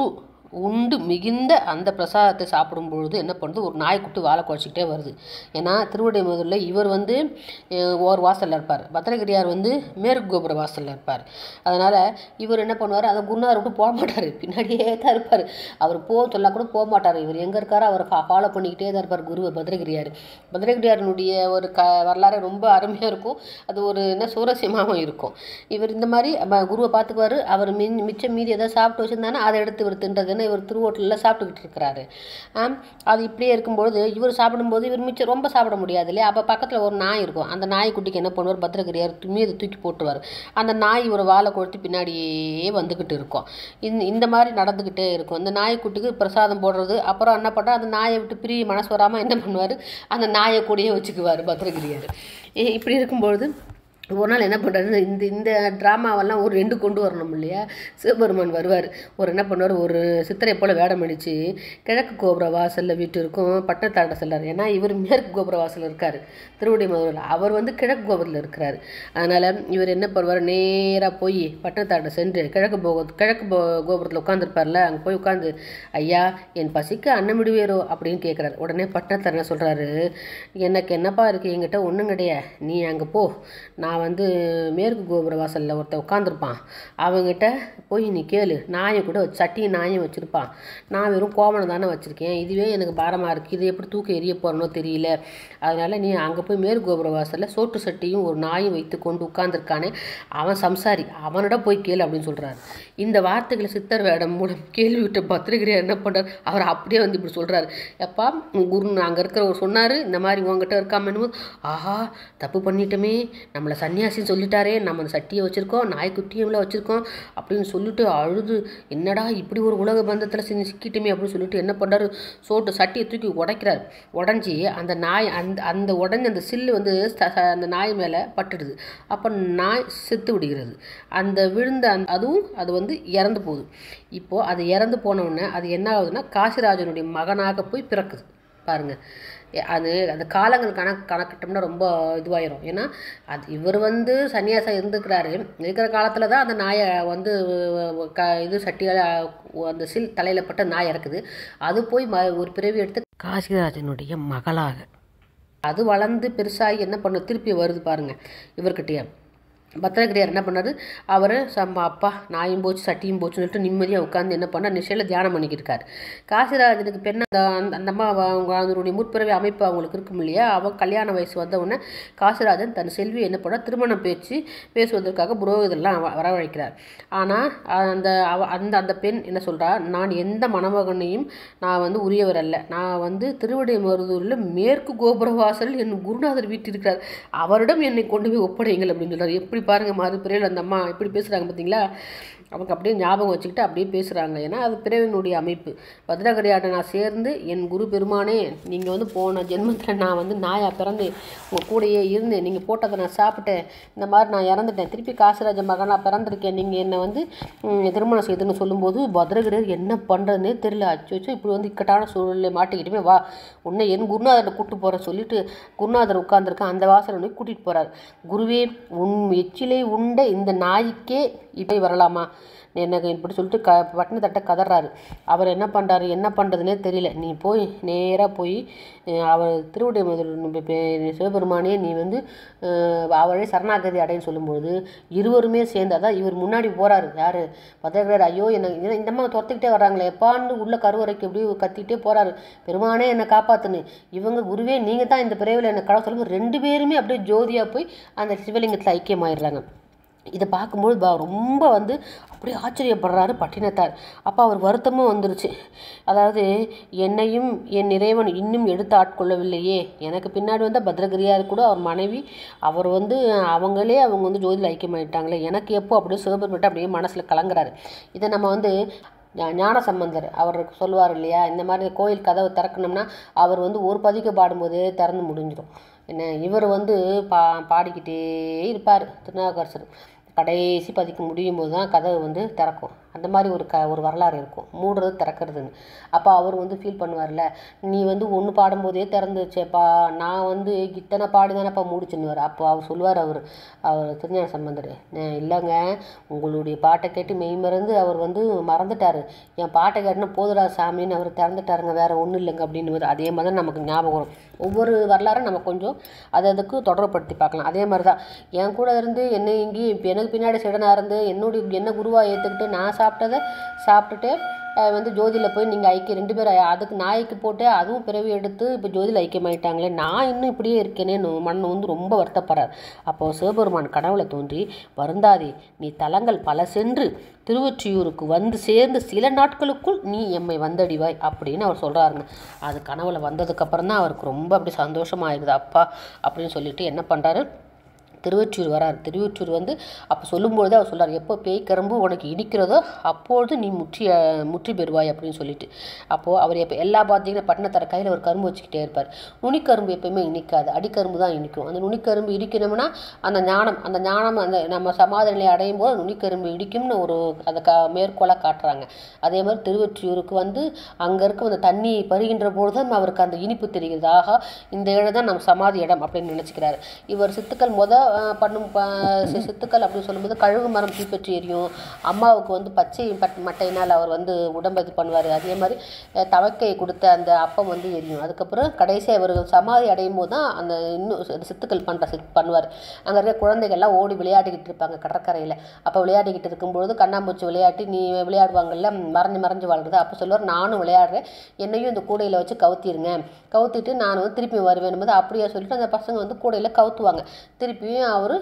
உண்டு மிகுந்த அந்த பிரசாதத்தை சாப்பிடும் பொழுது என்ன பண்ணுது ஒரு நாய்க்குட்டி வாழை குறைச்சிக்கிட்டே வருது ஏன்னா திருவடி முதலில் இவர் வந்து அஹ், ஒரு வாசலில் இருப்பார் பத்திரகிரியார் வந்து மேற்கு கோபுர வாசலில் இருப்பார் அதனால் இவர் என்ன பண்ணுவார் அதை குருநாதர் விட்டு போக மாட்டார் பின்னாடியே தான் இருப்பார் அவர் போக சொன்னா கூட போக மாட்டார் இவர் எங்கே இருக்காரோ அவரை ஃபாலோ பண்ணிக்கிட்டே தான் இருப்பார் குரு பத்திரகிரியார் பத்திரகிரியாரினுடைய ஒரு க வரலாறு ரொம்ப அருமையாக இருக்கும் அது ஒரு என்ன சுவாரஸ்யமாகவும் இருக்கும் இவர் இந்த மாதிரி ம- குருவை பார்த்துக்குவார் அவர் மின் மிச்சம் மீதி எதாவது சாப்பிட்டு வச்சுருந்தாங்கன்னா அதை எடுத்து இவர் தின்றதுன்னு இவர் திருவோட்டலில் சாப்பிட்டுக்கிட்டு இருக்கிறாரு ஆம், அது இப்படியே இருக்கும்பொழுது இவர் சாப்பிடும்போது இவர் மிச்சம் ரொம்ப சாப்பிட முடியாது இல்லையா அப்போ பக்கத்தில் ஒரு நாய் இருக்கும் அந்த நாய்க்குட்டிக்கு என்ன பண்ணுவார் பத்திரகிரியார் மீது தூக்கி போட்டுருவார் அந்த நாய் ஒரு வாழை கொளுத்தி பின்னாடியே வந்துக்கிட்டு இருக்கும் இந்த இந்த மாதிரி நடந்துக்கிட்டே இருக்கும் இந்த நாய்க்குட்டிக்கு பிரசாதம் போடுறது அப்புறம் என்ன பண்ணுறா அந்த நாயை விட்டு பிரிய மனசு வராமல் என்ன பண்ணுவார் அந்த நாயை கூடயே வச்சுக்குவார் பத்திரகிரியார் இ- இப்படி இருக்கும்பொழுது ஒரு நாள் என்ன பண்ணுறாரு இந்த இந்த ட்ராமாவெல்லாம் ஒரு ரெண்டு கொண்டு வரணும் இல்லையா சிவபெருமான் வருவார் ஒரு என்ன பண்ணுவார் ஒரு சித்திரை போல் வேடம் அடித்து கிழக்கு கோபுர வாசலில் வீட்டு இருக்கும் பட்டத்தாட செல்லார் ஏன்னா இவர் மேற்கு கோபுர வாசல் இருக்கார் திருவடி மதுரில் அவர் வந்து கிழக்கு கோபுரத்தில் இருக்கிறார் அதனால் இவர் என்ன பண்ணுவார் நேராக போய் பட்டத்தாட்ட சென்று கிழக்கு போக கிழக்கு போ கோபுரத்தில் உட்காந்துருப்பார்ல அங்கே போய் உட்காந்து ஐயா என் பசிக்கு அன்னம் விடுவேரோ அப்படின்னு கேட்குறாரு உடனே பட்டத்தார் என்ன சொல்கிறாரு எனக்கு என்னப்பா இருக்குது என்கிட்ட ஒன்றும் கிடையாது நீ அங்கே போ நான் வந்து மேற்கு கோபுர வாசலில் ஒருத்தன் உட்காந்துருப்பான் அவங்ககிட்ட போய் நீ கேளு நாயை கூட வச்சு சட்டியும் நாயும் வச்சுருப்பான் நான் வெறும் கோவணம் தானே வச்சுருக்கேன் இதுவே எனக்கு பாரமாக இருக்குது இது எப்படி தூக்க எரிய போகிறனோ தெரியல அதனால் நீ அங்கே போய் மேற்கு கோபுர வாசலில் சோட்டு சட்டியும் ஒரு நாயும் வைத்து கொண்டு உட்காந்துருக்கானே அவன் சம்சாரி அவனிடம் போய் கேளு அப்படின்னு சொல்கிறாரு இந்த வார்த்தைகளை சித்தர் வேடம் மூலம் கேள்வி விட்ட பத்திரிகையார் என்ன பண்ணுறாரு அவர் அப்படியே வந்து இப்படி சொல்கிறாரு எப்பா உன் குரு அங்கே இருக்கிறவர் சொன்னார் இந்த மாதிரி உங்ககிட்ட இருக்காமன்னு ஆஹா தப்பு பண்ணிட்டோமே நம்மளை சன்னியாசின்னு சொல்லிட்டாரே நம்ம அந்த சட்டியை வச்சுருக்கோம் நாய்க்குட்டியும் வச்சுருக்கோம் அப்படின்னு சொல்லிட்டு அழுது என்னடா இப்படி ஒரு உலக பந்தத்தில் சிக்கி சிக்கிட்டுமே அப்படின்னு சொல்லிட்டு என்ன பண்ணுறாரு சோட்டு சட்டியை தூக்கி உடைக்கிறார் உடஞ்சி அந்த நாய் அந்த அந்த உடஞ்சி அந்த சில்லு வந்து ச- ச- அந்த நாய் மேலே பட்டுடுது அப்போ நாய் செத்து விடுகிறது அந்த விழுந்த அந்த அதுவும் அது வந்து இறந்து போகுது இப்போது அது இறந்து போன உடனே அது என்ன ஆகுதுன்னா காசிராஜனுடைய மகனாக போய் பிறக்குது பாருங்க எ- அது அந்த காலங்கள் கணக்கு கணக்கிட்டோம்னா ரொம்ப இதுவாயிரும் ஏன்னா அது இவர் வந்து சன்னியாசம் இருந்துக்கிறாரு இருக்கிற காலத்தில் தான் அந்த நாயை வந்து க இது சட்டியால் அந்த சில் தலையில் பட்ட நாய் இறக்குது அது போய் ம ஒரு பிறவி எடுத்து காசிராஜனுடைய மகளாக அது வளர்ந்து பெருசாகி என்ன பண்ண திருப்பி வருது பாருங்க இவர்கிட்டயே பத்திரகிரியார் என்ன பண்ணாரு அவர் சம்ம அப்பா நாயும் போச்சு சட்டியும் போச்சுன்னு சொல்லிட்டு நிம்மதியாக உட்காந்து என்ன பண்ணார் நிச்சயில் தியானம் பண்ணிக்கிட்டு இருக்காரு காசிராஜனுக்கு பெண்ண அந்த அந்த- அந்த அம்மா அவ- அவங்க அதனுடைய முற்பிறவி அமைப்பு அவங்களுக்கு இருக்கும் இல்லையா அவன் கல்யாண வயசு வந்த உடனே காசிராஜன் தன் செல்வி என்ன பண்ணார் திருமணம் பேச்சு பேசுவதற்காக புரோகிதெல்லாம் வ- வரவழைக்கிறார் ஆனால் அந்த அவ அந்த அந்த பெண் என்ன சொல்றா நான் எந்த மணமகனையும் நான் வந்து உரியவர் அல்ல நான் வந்து திருவடி மருதூரில் மேற்கு கோபுர வாசலில் என் குருநாதர் வீட்டில் இருக்கிறார் அவரிடம் என்னை கொண்டு போய் ஒப்படைங்கள் அப்படின்னு சொல்றாரு எப்படி பாருங்க மாது பிறையில் அந்த அம்மா எப்படி பேசுகிறாங்க பார்த்தீங்களா அவங்க அப்படியே ஞாபகம் வச்சுக்கிட்டு அப்படியே பேசுகிறாங்க ஏன்னா அது பிறவினுடைய அமைப்பு பத்ரகரியாட்ட நான் சேர்ந்து என் குரு பெருமானே நீங்கள் வந்து போன ஜென்மத்தில் நான் வந்து நாயாக பிறந்து உங்கள் கூடயே இருந்து நீங்கள் போட்டதை நான் சாப்பிட்டேன் இந்த மாதிரி நான் இறந்துட்டேன் திருப்பி காசிராஜ மகனாக பிறந்திருக்கேன் நீங்கள் என்னை வந்து ம், திருமணம் செய்துன்னு சொல்லும்போது பத்ரகிரியர் என்ன பண்ணுறதுனே தெரியல அச்சோ அச்சோ இப்படி வந்து இக்கட்டான சூழ்நிலை மாட்டிக்கிட்டுமே வா உன்னை என் குருநாதர்கிட்ட கூப்பிட்டு போகிறேன் சொல்லிட்டு குருநாதர் உட்கார்ந்திருக்கேன் அந்த வாசலை நோக்கி கூட்டிகிட்டு போகிறார் குருவே உன் எச்சிலை உண்ட இந்த நாய்க்கே இப்படி வரலாமா எனக்கு இப்படி சொல்லிட்டு க பட்டின தட்ட கதறாரு அவர் என்ன பண்ணுறாரு என்ன பண்ணுறதுனே தெரியல நீ போய் நேராக போய் அஹ், அவர் திருவுடைய முதல் சிவபெருமானே நீ வந்து அஹ், அவரே சரணாகதி அடைன்னு சொல்லும்போது இருவருமே சேர்ந்து அதான் இவர் முன்னாடி போகிறாரு யார் பத்திரகிறார் ஐயோ என்ன என்ன இந்த மாதிரி துரத்துக்கிட்டே வர்றாங்களே எப்பான்னு உள்ள கருவறைக்கு எப்படி கத்திக்கிட்டே போகிறாரு பெருமானே என்னை காப்பாத்துன்னு இவங்க குருவே நீங்கள் தான் இந்த பிறவியில் என்னை கடவுள் சொல்லும்போது ரெண்டு பேருமே அப்படியே ஜோதியாக போய் அந்த சிவலிங்கத்தில் ஐக்கியமாயிடுறாங்க இதை பார்க்கும்போது பா ரொம்ப வந்து அப்படியே ஆச்சரியப்படுறாரு பட்டினத்தார் அப்போ அவர் வருத்தமும் வந்துருச்சு அதாவது என்னையும் என் இறைவன் இன்னும் எடுத்து ஆட்கொள்ளவில்லையே எனக்கு பின்னாடி வந்த பத்ரகிரியார் கூட அவர் மனைவி அவர் வந்து அவங்களே அவங்க வந்து ஜோதியில் ஐக்கியமாயிட்டாங்களே எனக்கு எப்போ அப்படியே சிவபெருமிட்ட அப்படியே மனசில் கலங்குறாரு இதை நம்ம வந்து ஞா- ஞான சம்பந்தர் அவர் சொல்லுவார் இல்லையா இந்த மாதிரி கோயில் கதவை திறக்கணும்னா அவர் வந்து ஒரு பதிக்க பாடும்போதே திறந்து முடிஞ்சிடும் என்ன இவர் வந்து பா பாடிக்கிட்டே இருப்பார் திருநாவுக்கரசர் கடைசி பதிக்கு முடியும் போது தான் கதவு வந்து திறக்கும் அந்த மாதிரி ஒரு க ஒரு வரலாறு இருக்கும் மூடுறது திறக்கிறதுன்னு அப்போ அவர் வந்து ஃபீல் பண்ணுவார்ல நீ வந்து ஒன்று பாடும்போதே திறந்துச்சேப்பா நான் வந்து இத்தனை பாடி தானேப்பா மூடிச்சுன்னுவார் அப்போ அவர் சொல்லுவார் அவர் அவர் திருஞான சம்பந்தர் "அஹ் இல்லைங்க உங்களுடைய பாட்டை கேட்டு மெய்மறந்து அவர் வந்து மறந்துட்டார் என் பாட்டை கேட்டுனா போதுடா சாமின்னு அவர் திறந்துட்டாருங்க வேற ஒன்றும் இல்லைங்க அப்படின்னு அதே மாதிரி தான் நமக்கு ஞாபகம் வரும் ஒவ்வொரு வரலாறும் நம்ம கொஞ்சம் அது அதுக்கு தொடர்புபடுத்தி பார்க்கலாம் அதே மாதிரி தான் என் கூட இருந்து என்னை இங்கேயும் இப்போ எனக்கு பின்னாடி சிடனாக இருந்து என்னுடைய என்ன குருவாக ஏற்றுக்கிட்டு நான் சாப்பிட்டதை சாப்பிட்டுட்டு அஹ் வந்து ஜோதியில் போய் நீங்கள் ஐக்கியம் ரெண்டு பேரும் அதுக்கு நாய்க்கு போட்டு அதுவும் பிறவி எடுத்து இப்போ ஜோதியில் ஐக்கியமாயிட்டாங்களே நான் இன்னும் இப்படியே இருக்கேனே மண் வந்து ரொம்ப வருத்தப்படுறார் அப்போது சிவபெருமான் கனவுல தோன்றி வருந்தாதே நீ தலங்கள் பல சென்று திருவொற்றியூருக்கு வந்து சேர்ந்து சில நாட்களுக்குள் நீ எம்மை வந்தடிவாய் அப்படின்னு அவர் சொல்கிறாருங்க அது கனவுல வந்ததுக்கப்புறம் தான் அவருக்கு ரொம்ப அப்படி சந்தோஷமாயிருது அப்பா அப்படின்னு சொல்லிட்டு என்ன பண்ணுறாரு திருவொற்றியூர் வரார் திருவொற்றியூர் வந்து அப்போ சொல்லும்பொழுது அவர் சொல்றார் எப்போ பேய் கரும்பு உனக்கு இடிக்கிறதோ அப்பொழுது நீ முற்றி அஹ், முற்றி பெறுவாய் அப்படின்னு சொல்லிட்டு அப்போது அவர் எப்போ எல்லா பார்த்தீங்கன்னா பட்டணத்தர கையில் ஒரு கரும்பு வச்சுக்கிட்டே இருப்பார் நுனிக்கரும்பு எப்பயுமே இனிக்காது அடிக்கரும்பு தான் இனிக்கும் அந்த நுனிக்கரும்பு இடிக்கணும்னா அந்த ஞானம் அந்த ஞானம் அந்த நம்ம சமாதி நிலையை அடையும் போது நுனிக்கரும்பு இடிக்கும்னு ஒரு அதை க மேற்கோளாக காட்டுறாங்க அதே மாதிரி திருவொற்றியூருக்கு வந்து அங்கே இருக்கும் அந்த தண்ணி பருகின்ற பொழுது அவருக்கு அந்த இனிப்பு தெரிகிறது ஆகா இந்த இடம் தான் நம்ம சமாதி இடம் அப்படின்னு நினச்சிக்கிறாரு இவர் சித்துக்கள் முத அஹ், பண்ணும் ப- சி- சித்துக்கள் அப்படின்னு சொல்லும்போது கழுகு மரம் தீப்பற்றி எரியும் அம்மாவுக்கு வந்து பச்சை பட் மட்டையினால் அவர் வந்து உடம்பு இது பண்ணுவார் அதே மாதிரி அஹ், தவக்கை கொடுத்த அந்த அப்பம் வந்து எரியும் அதுக்கப்புறம் கடைசியாக இவர் சமாதி அடையும் போது தான் அந்த இன்னும் சி- சித்துக்கள் பண்ணுற சித் பண்ணுவார் அங்கே இருக்க குழந்தைகள்லாம் ஓடி விளையாடிக்கிட்டு இருப்பாங்க கடற்கரையில் அப்போ விளையாடிக்கிட்டு இருக்கும்பொழுது கண்ணாம்பூச்சி விளையாட்டி நீ விளையாடுவாங்கல்ல மறைஞ்சு மறைஞ்சு வாழ்றது அப்போ சொல்லுவார் நானும் விளையாடுறேன் என்னையும் இந்த கூடையில் வச்சு கவுத்திருங்க கவுத்திட்டு நான் வந்து திருப்பி வருவேன் போது அப்படியே சொல்லிட்டு அந்த பசங்க வந்து கூடையில் கவுத்துவாங்க திருப்பியும் அவர்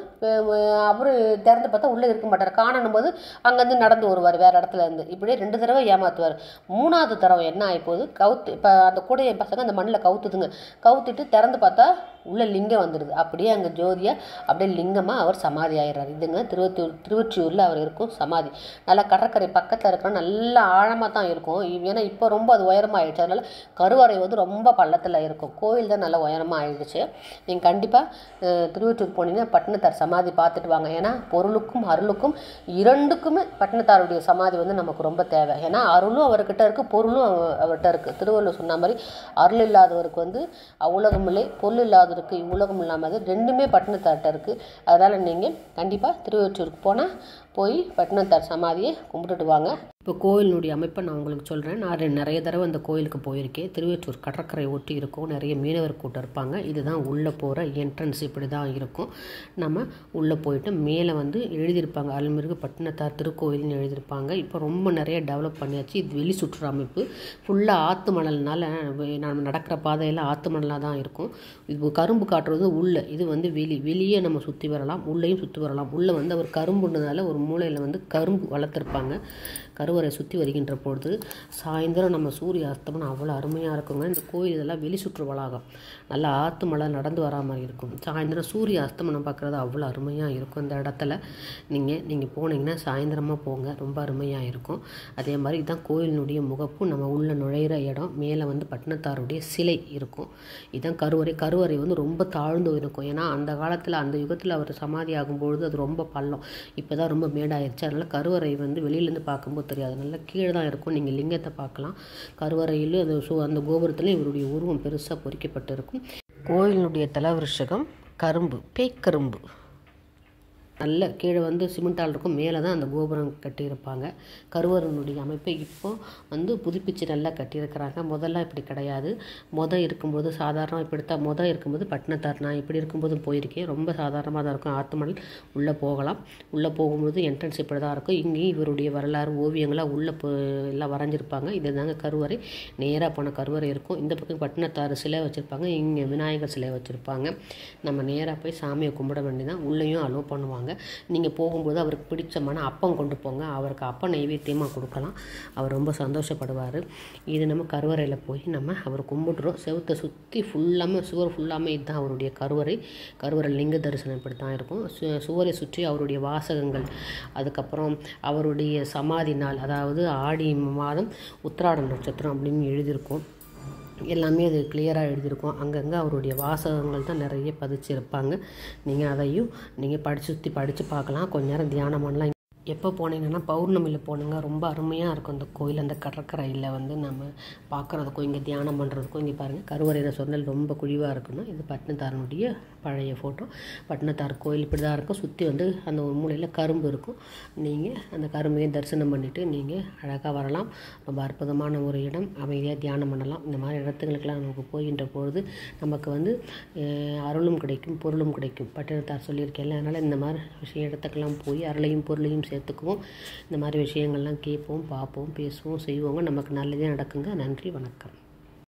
அவர் திறந்து பார்த்தா உள்ளே இருக்க மாட்டார் காணணும் போது அங்கேருந்து நடந்து வருவார் வேறு இடத்துல இருந்து இப்படியே ரெண்டு தடவை ஏமாத்துவார் மூணாவது தடவை என்ன ஆகிப்போகுது கவுத்து இப்போ அந்த கூடைய பசங்க அந்த மண்ணில் கவுத்துதுங்க கவுத்திட்டு திறந்து பார்த்தா உள்ள லிங்கம் வந்துடுது அப்படியே அங்கே ஜோதியா அப்படியே லிங்கமாக அவர் சமாதி ஆயிடுறாரு இதுங்க திருவத்தூர் திருவொற்றியூரில் அவர் இருக்கும் சமாதி நல்லா கடற்கரை பக்கத்தில் இருக்கிற நல்லா ஆழமாக தான் இருக்கும் இ- ஏன்னா இப்போ ரொம்ப அது உயரமாக ஆயிடுச்சு அதனால் கருவறை வந்து ரொம்ப பள்ளத்தில் இருக்கும் கோயில் தான் நல்லா உயரமாக ஆயிடுச்சு நீங்கள் கண்டிப்பாக திருவொற்றியூர் போனீங்கன்னா பட்டினத்தார் சமாதி பார்த்துட்டு வாங்க ஏன்னா பொருளுக்கும் அருளுக்கும் இரண்டுக்குமே பட்டினத்தாருடைய சமாதி வந்து நமக்கு ரொம்ப தேவை ஏன்னா அருளும் அவர்கிட்ட இருக்குது பொருளும் அவ- அவர்கிட்ட இருக்குது திருவள்ளுவர் சொன்ன மாதிரி அருள் இல்லாதவருக்கு வந்து அவ்வுலகம் இல்லை பொருள் இல்லாதவருக்கு இவ்வுலகம் இல்லாமல் ரெண்டுமே பட்டினத்தார்கிட்ட இருக்குது அதனால் நீங்கள் கண்டிப்பாக திருவொற்றியூருக்கு போனால் போய் பட்டினத்தார் சமாதியை கும்பிட்டுட்டு வாங்க இப்போ கோயிலினுடைய அமைப்பை நான் உங்களுக்கு சொல்கிறேன் நான் ரெ- நிறைய தடவை அந்த கோயிலுக்கு போயிருக்கேன் திருவெற்றூர் கடற்கரை ஒட்டி இருக்கும் நிறைய மீனவர் கூட்டம் இருப்பாங்க இதுதான் உள்ளே போகிற என்ட்ரன்ஸ் இப்படி தான் இருக்கும் நம்ம உள்ளே போயிட்டு மேலே வந்து எழுதியிருப்பாங்க அருள்மிகு பட்டினத்தார் திருக்கோயில்னு எழுதியிருப்பாங்க இப்போ ரொம்ப நிறைய டெவலப் பண்ணியாச்சு இது வெளி சுற்றுலா அமைப்பு ஃபுல்லாக ஆற்று மணல்னால வெ- நம்ம நடக்கிற பாதையெல்லாம் ஆற்று மணலாக தான் இருக்கும் இது கரும்பு காட்டுறது உள்ளே இது வந்து வெளி வெளியே நம்ம சுற்றி வரலாம் உள்ளேயும் சுற்றி வரலாம் உள்ளே வந்து அவர் கரும்புன்றதால ஒரு மூலையில் வந்து கரும்பு வளர்த்துருப்பாங்க கருவறை சுற்றி வருகின்ற பொழுது சாயந்தரம் நம்ம சூரிய அஸ்தமனம் அவ்வளோ அருமையாக இருக்குங்க இந்த கோயில் இதெல்லாம் வெளி சுற்று வளாகம் நல்லா ஆற்று மழை நடந்து வரா மாதிரி இருக்கும் சாயந்தரம் சூரிய அஸ்தமனம் பார்க்குறது அவ்வளோ அருமையாக இருக்கும் இந்த இடத்துல நீங்கள் நீங்கள் போனீங்கன்னா சாயந்தரமாக போங்க ரொம்ப அருமையாக இருக்கும் அதே மாதிரி இதுதான் கோயிலினுடைய முகப்பு நம்ம உள்ள நுழையிற இடம் மேலே வந்து பட்டினத்தாருடைய சிலை இருக்கும் இதுதான் கருவறை கருவறை வந்து ரொம்ப தாழ்ந்து இருக்கும் ஏன்னா அந்த காலத்தில் அந்த யுகத்தில் அவர் சமாதி ஆகும்பொழுது அது ரொம்ப பள்ளம் இப்போ தான் ரொம்ப மேடாயிருச்சு அதனால் கருவறை வந்து வெளியிலேருந்து பார்க்கும்போது தெரியாது நல்லா கீழே தான் இருக்கும் நீங்கள் லிங்கத்தை பார்க்கலாம் கருவறையில் அந்த சு அந்த கோபுரத்துலேயும் இவருடைய உருவம் பெருசாக பொறிக்கப்பட்டு இருக்கும் கோயிலினுடைய தலவிருஷகம் கரும்பு பேய்க்கரும்பு நல்ல கீழே வந்து சிமெண்டால் இருக்கும் மேலே தான் அந்த கோபுரம் கட்டியிருப்பாங்க கருவறையினுடைய அமைப்பை இப்போ வந்து புதுப்பிச்சு நல்லா கட்டியிருக்கிறாங்க முதல்ல இப்படி கிடையாது மொதல் இருக்கும்போது சாதாரணமாக இப்படித்தான் மொதல் இருக்கும்போது பட்டினத்தார் நான் இப்படி இருக்கும்போது போயிருக்கேன் ரொம்ப சாதாரணமாக தான் இருக்கும் ஆத்துமணல் உள்ளே போகலாம் உள்ளே போகும்போது என்ட்ரன்ஸ் இப்படி தான் இருக்கும் இங்கேயும் இவருடைய வரலாறு ஓவியங்களாக உள்ளே போ எல்லாம் வரைஞ்சிருப்பாங்க இது தாங்க கருவறை நேராக போன கருவறை இருக்கும் இந்த பக்கம் பட்டினத்தார் சிலை வச்சுருப்பாங்க இங்கே விநாயகர் சிலை வச்சுருப்பாங்க நம்ம நேராக போய் சாமியை கும்பிட வேண்டியதான் உள்ளேயும் அலோவ் பண்ணுவாங்க நீங்கள் போகும்போது அவருக்கு பிடிச்சமான அப்பம் கொண்டு போங்க அவருக்கு அப்பம் நைவேத்தியமாக கொடுக்கலாம் அவர் ரொம்ப சந்தோஷப்படுவார் இது நம்ம கருவறையில் போய் நம்ம அவர் கும்பிட்றோம் செவுத்தை சுற்றி ஃபுல்லாமே சுவர் ஃபுல்லாமே இதுதான் அவருடைய கருவறை கருவறை லிங்க தரிசனம் இப்படி தான் இருக்கும் சு- சுவரை சுற்றி அவருடைய வாசகங்கள் அதுக்கப்புறம் அவருடைய சமாதி நாள் அதாவது ஆடி மாதம் உத்திராட நட்சத்திரம் அப்படின்னு எழுதியிருக்கும் எல்லாமே அது கிளியராக எழுதியிருக்கும் அங்கங்கே அவருடைய வாசகங்கள் தான் நிறைய பதிச்சிருப்பாங்க நீங்கள் அதையும் நீங்கள் படிச்சு சுற்றி படித்து பார்க்கலாம் கொஞ்ச நேரம் தியானம் பண்ணலாம் எப்போ போனீங்கன்னா பௌர்ணமியில் போனுங்க ரொம்ப அருமையாக இருக்கும் அந்த கோயில் அந்த கடற்கரையில் வந்து நம்ம பார்க்குறதுக்கும் இங்கே தியானம் பண்ணுறதுக்கும் இங்கே பாருங்கள் கருவறையில் சொன்னல் ரொம்ப குழிவாக இருக்குன்னா இது பட்டினத்தாரனுடைய பழைய ஃபோட்டோ பட்டினத்தார் கோயில் இப்படி தான் இருக்கும் சுற்றி வந்து அந்த ஒரு மூலையில் கரும்பு இருக்கும் நீங்கள் அந்த கரும்பையும் தரிசனம் பண்ணிவிட்டு நீங்கள் அழகாக வரலாம் ரொம்ப அற்புதமான ஒரு இடம் அமைதியாக தியானம் பண்ணலாம் இந்த மாதிரி இடத்துங்களுக்கெல்லாம் நமக்கு போகின்ற பொழுது நமக்கு வந்து அஹ், அருளும் கிடைக்கும் பொருளும் கிடைக்கும் பட்டினத்தார் சொல்லியிருக்கேன் அதனால் இந்த மாதிரி விஷய இடத்துக்கெல்லாம் போய் அருளையும் பொருளையும் சேர்த்துக்குவோம் இந்த மாதிரி விஷயங்கள்லாம் கேட்போம் பார்ப்போம் பேசுவோம் செய்வோங்க நமக்கு நல்லதே நடக்குங்க நன்றி வணக்கம்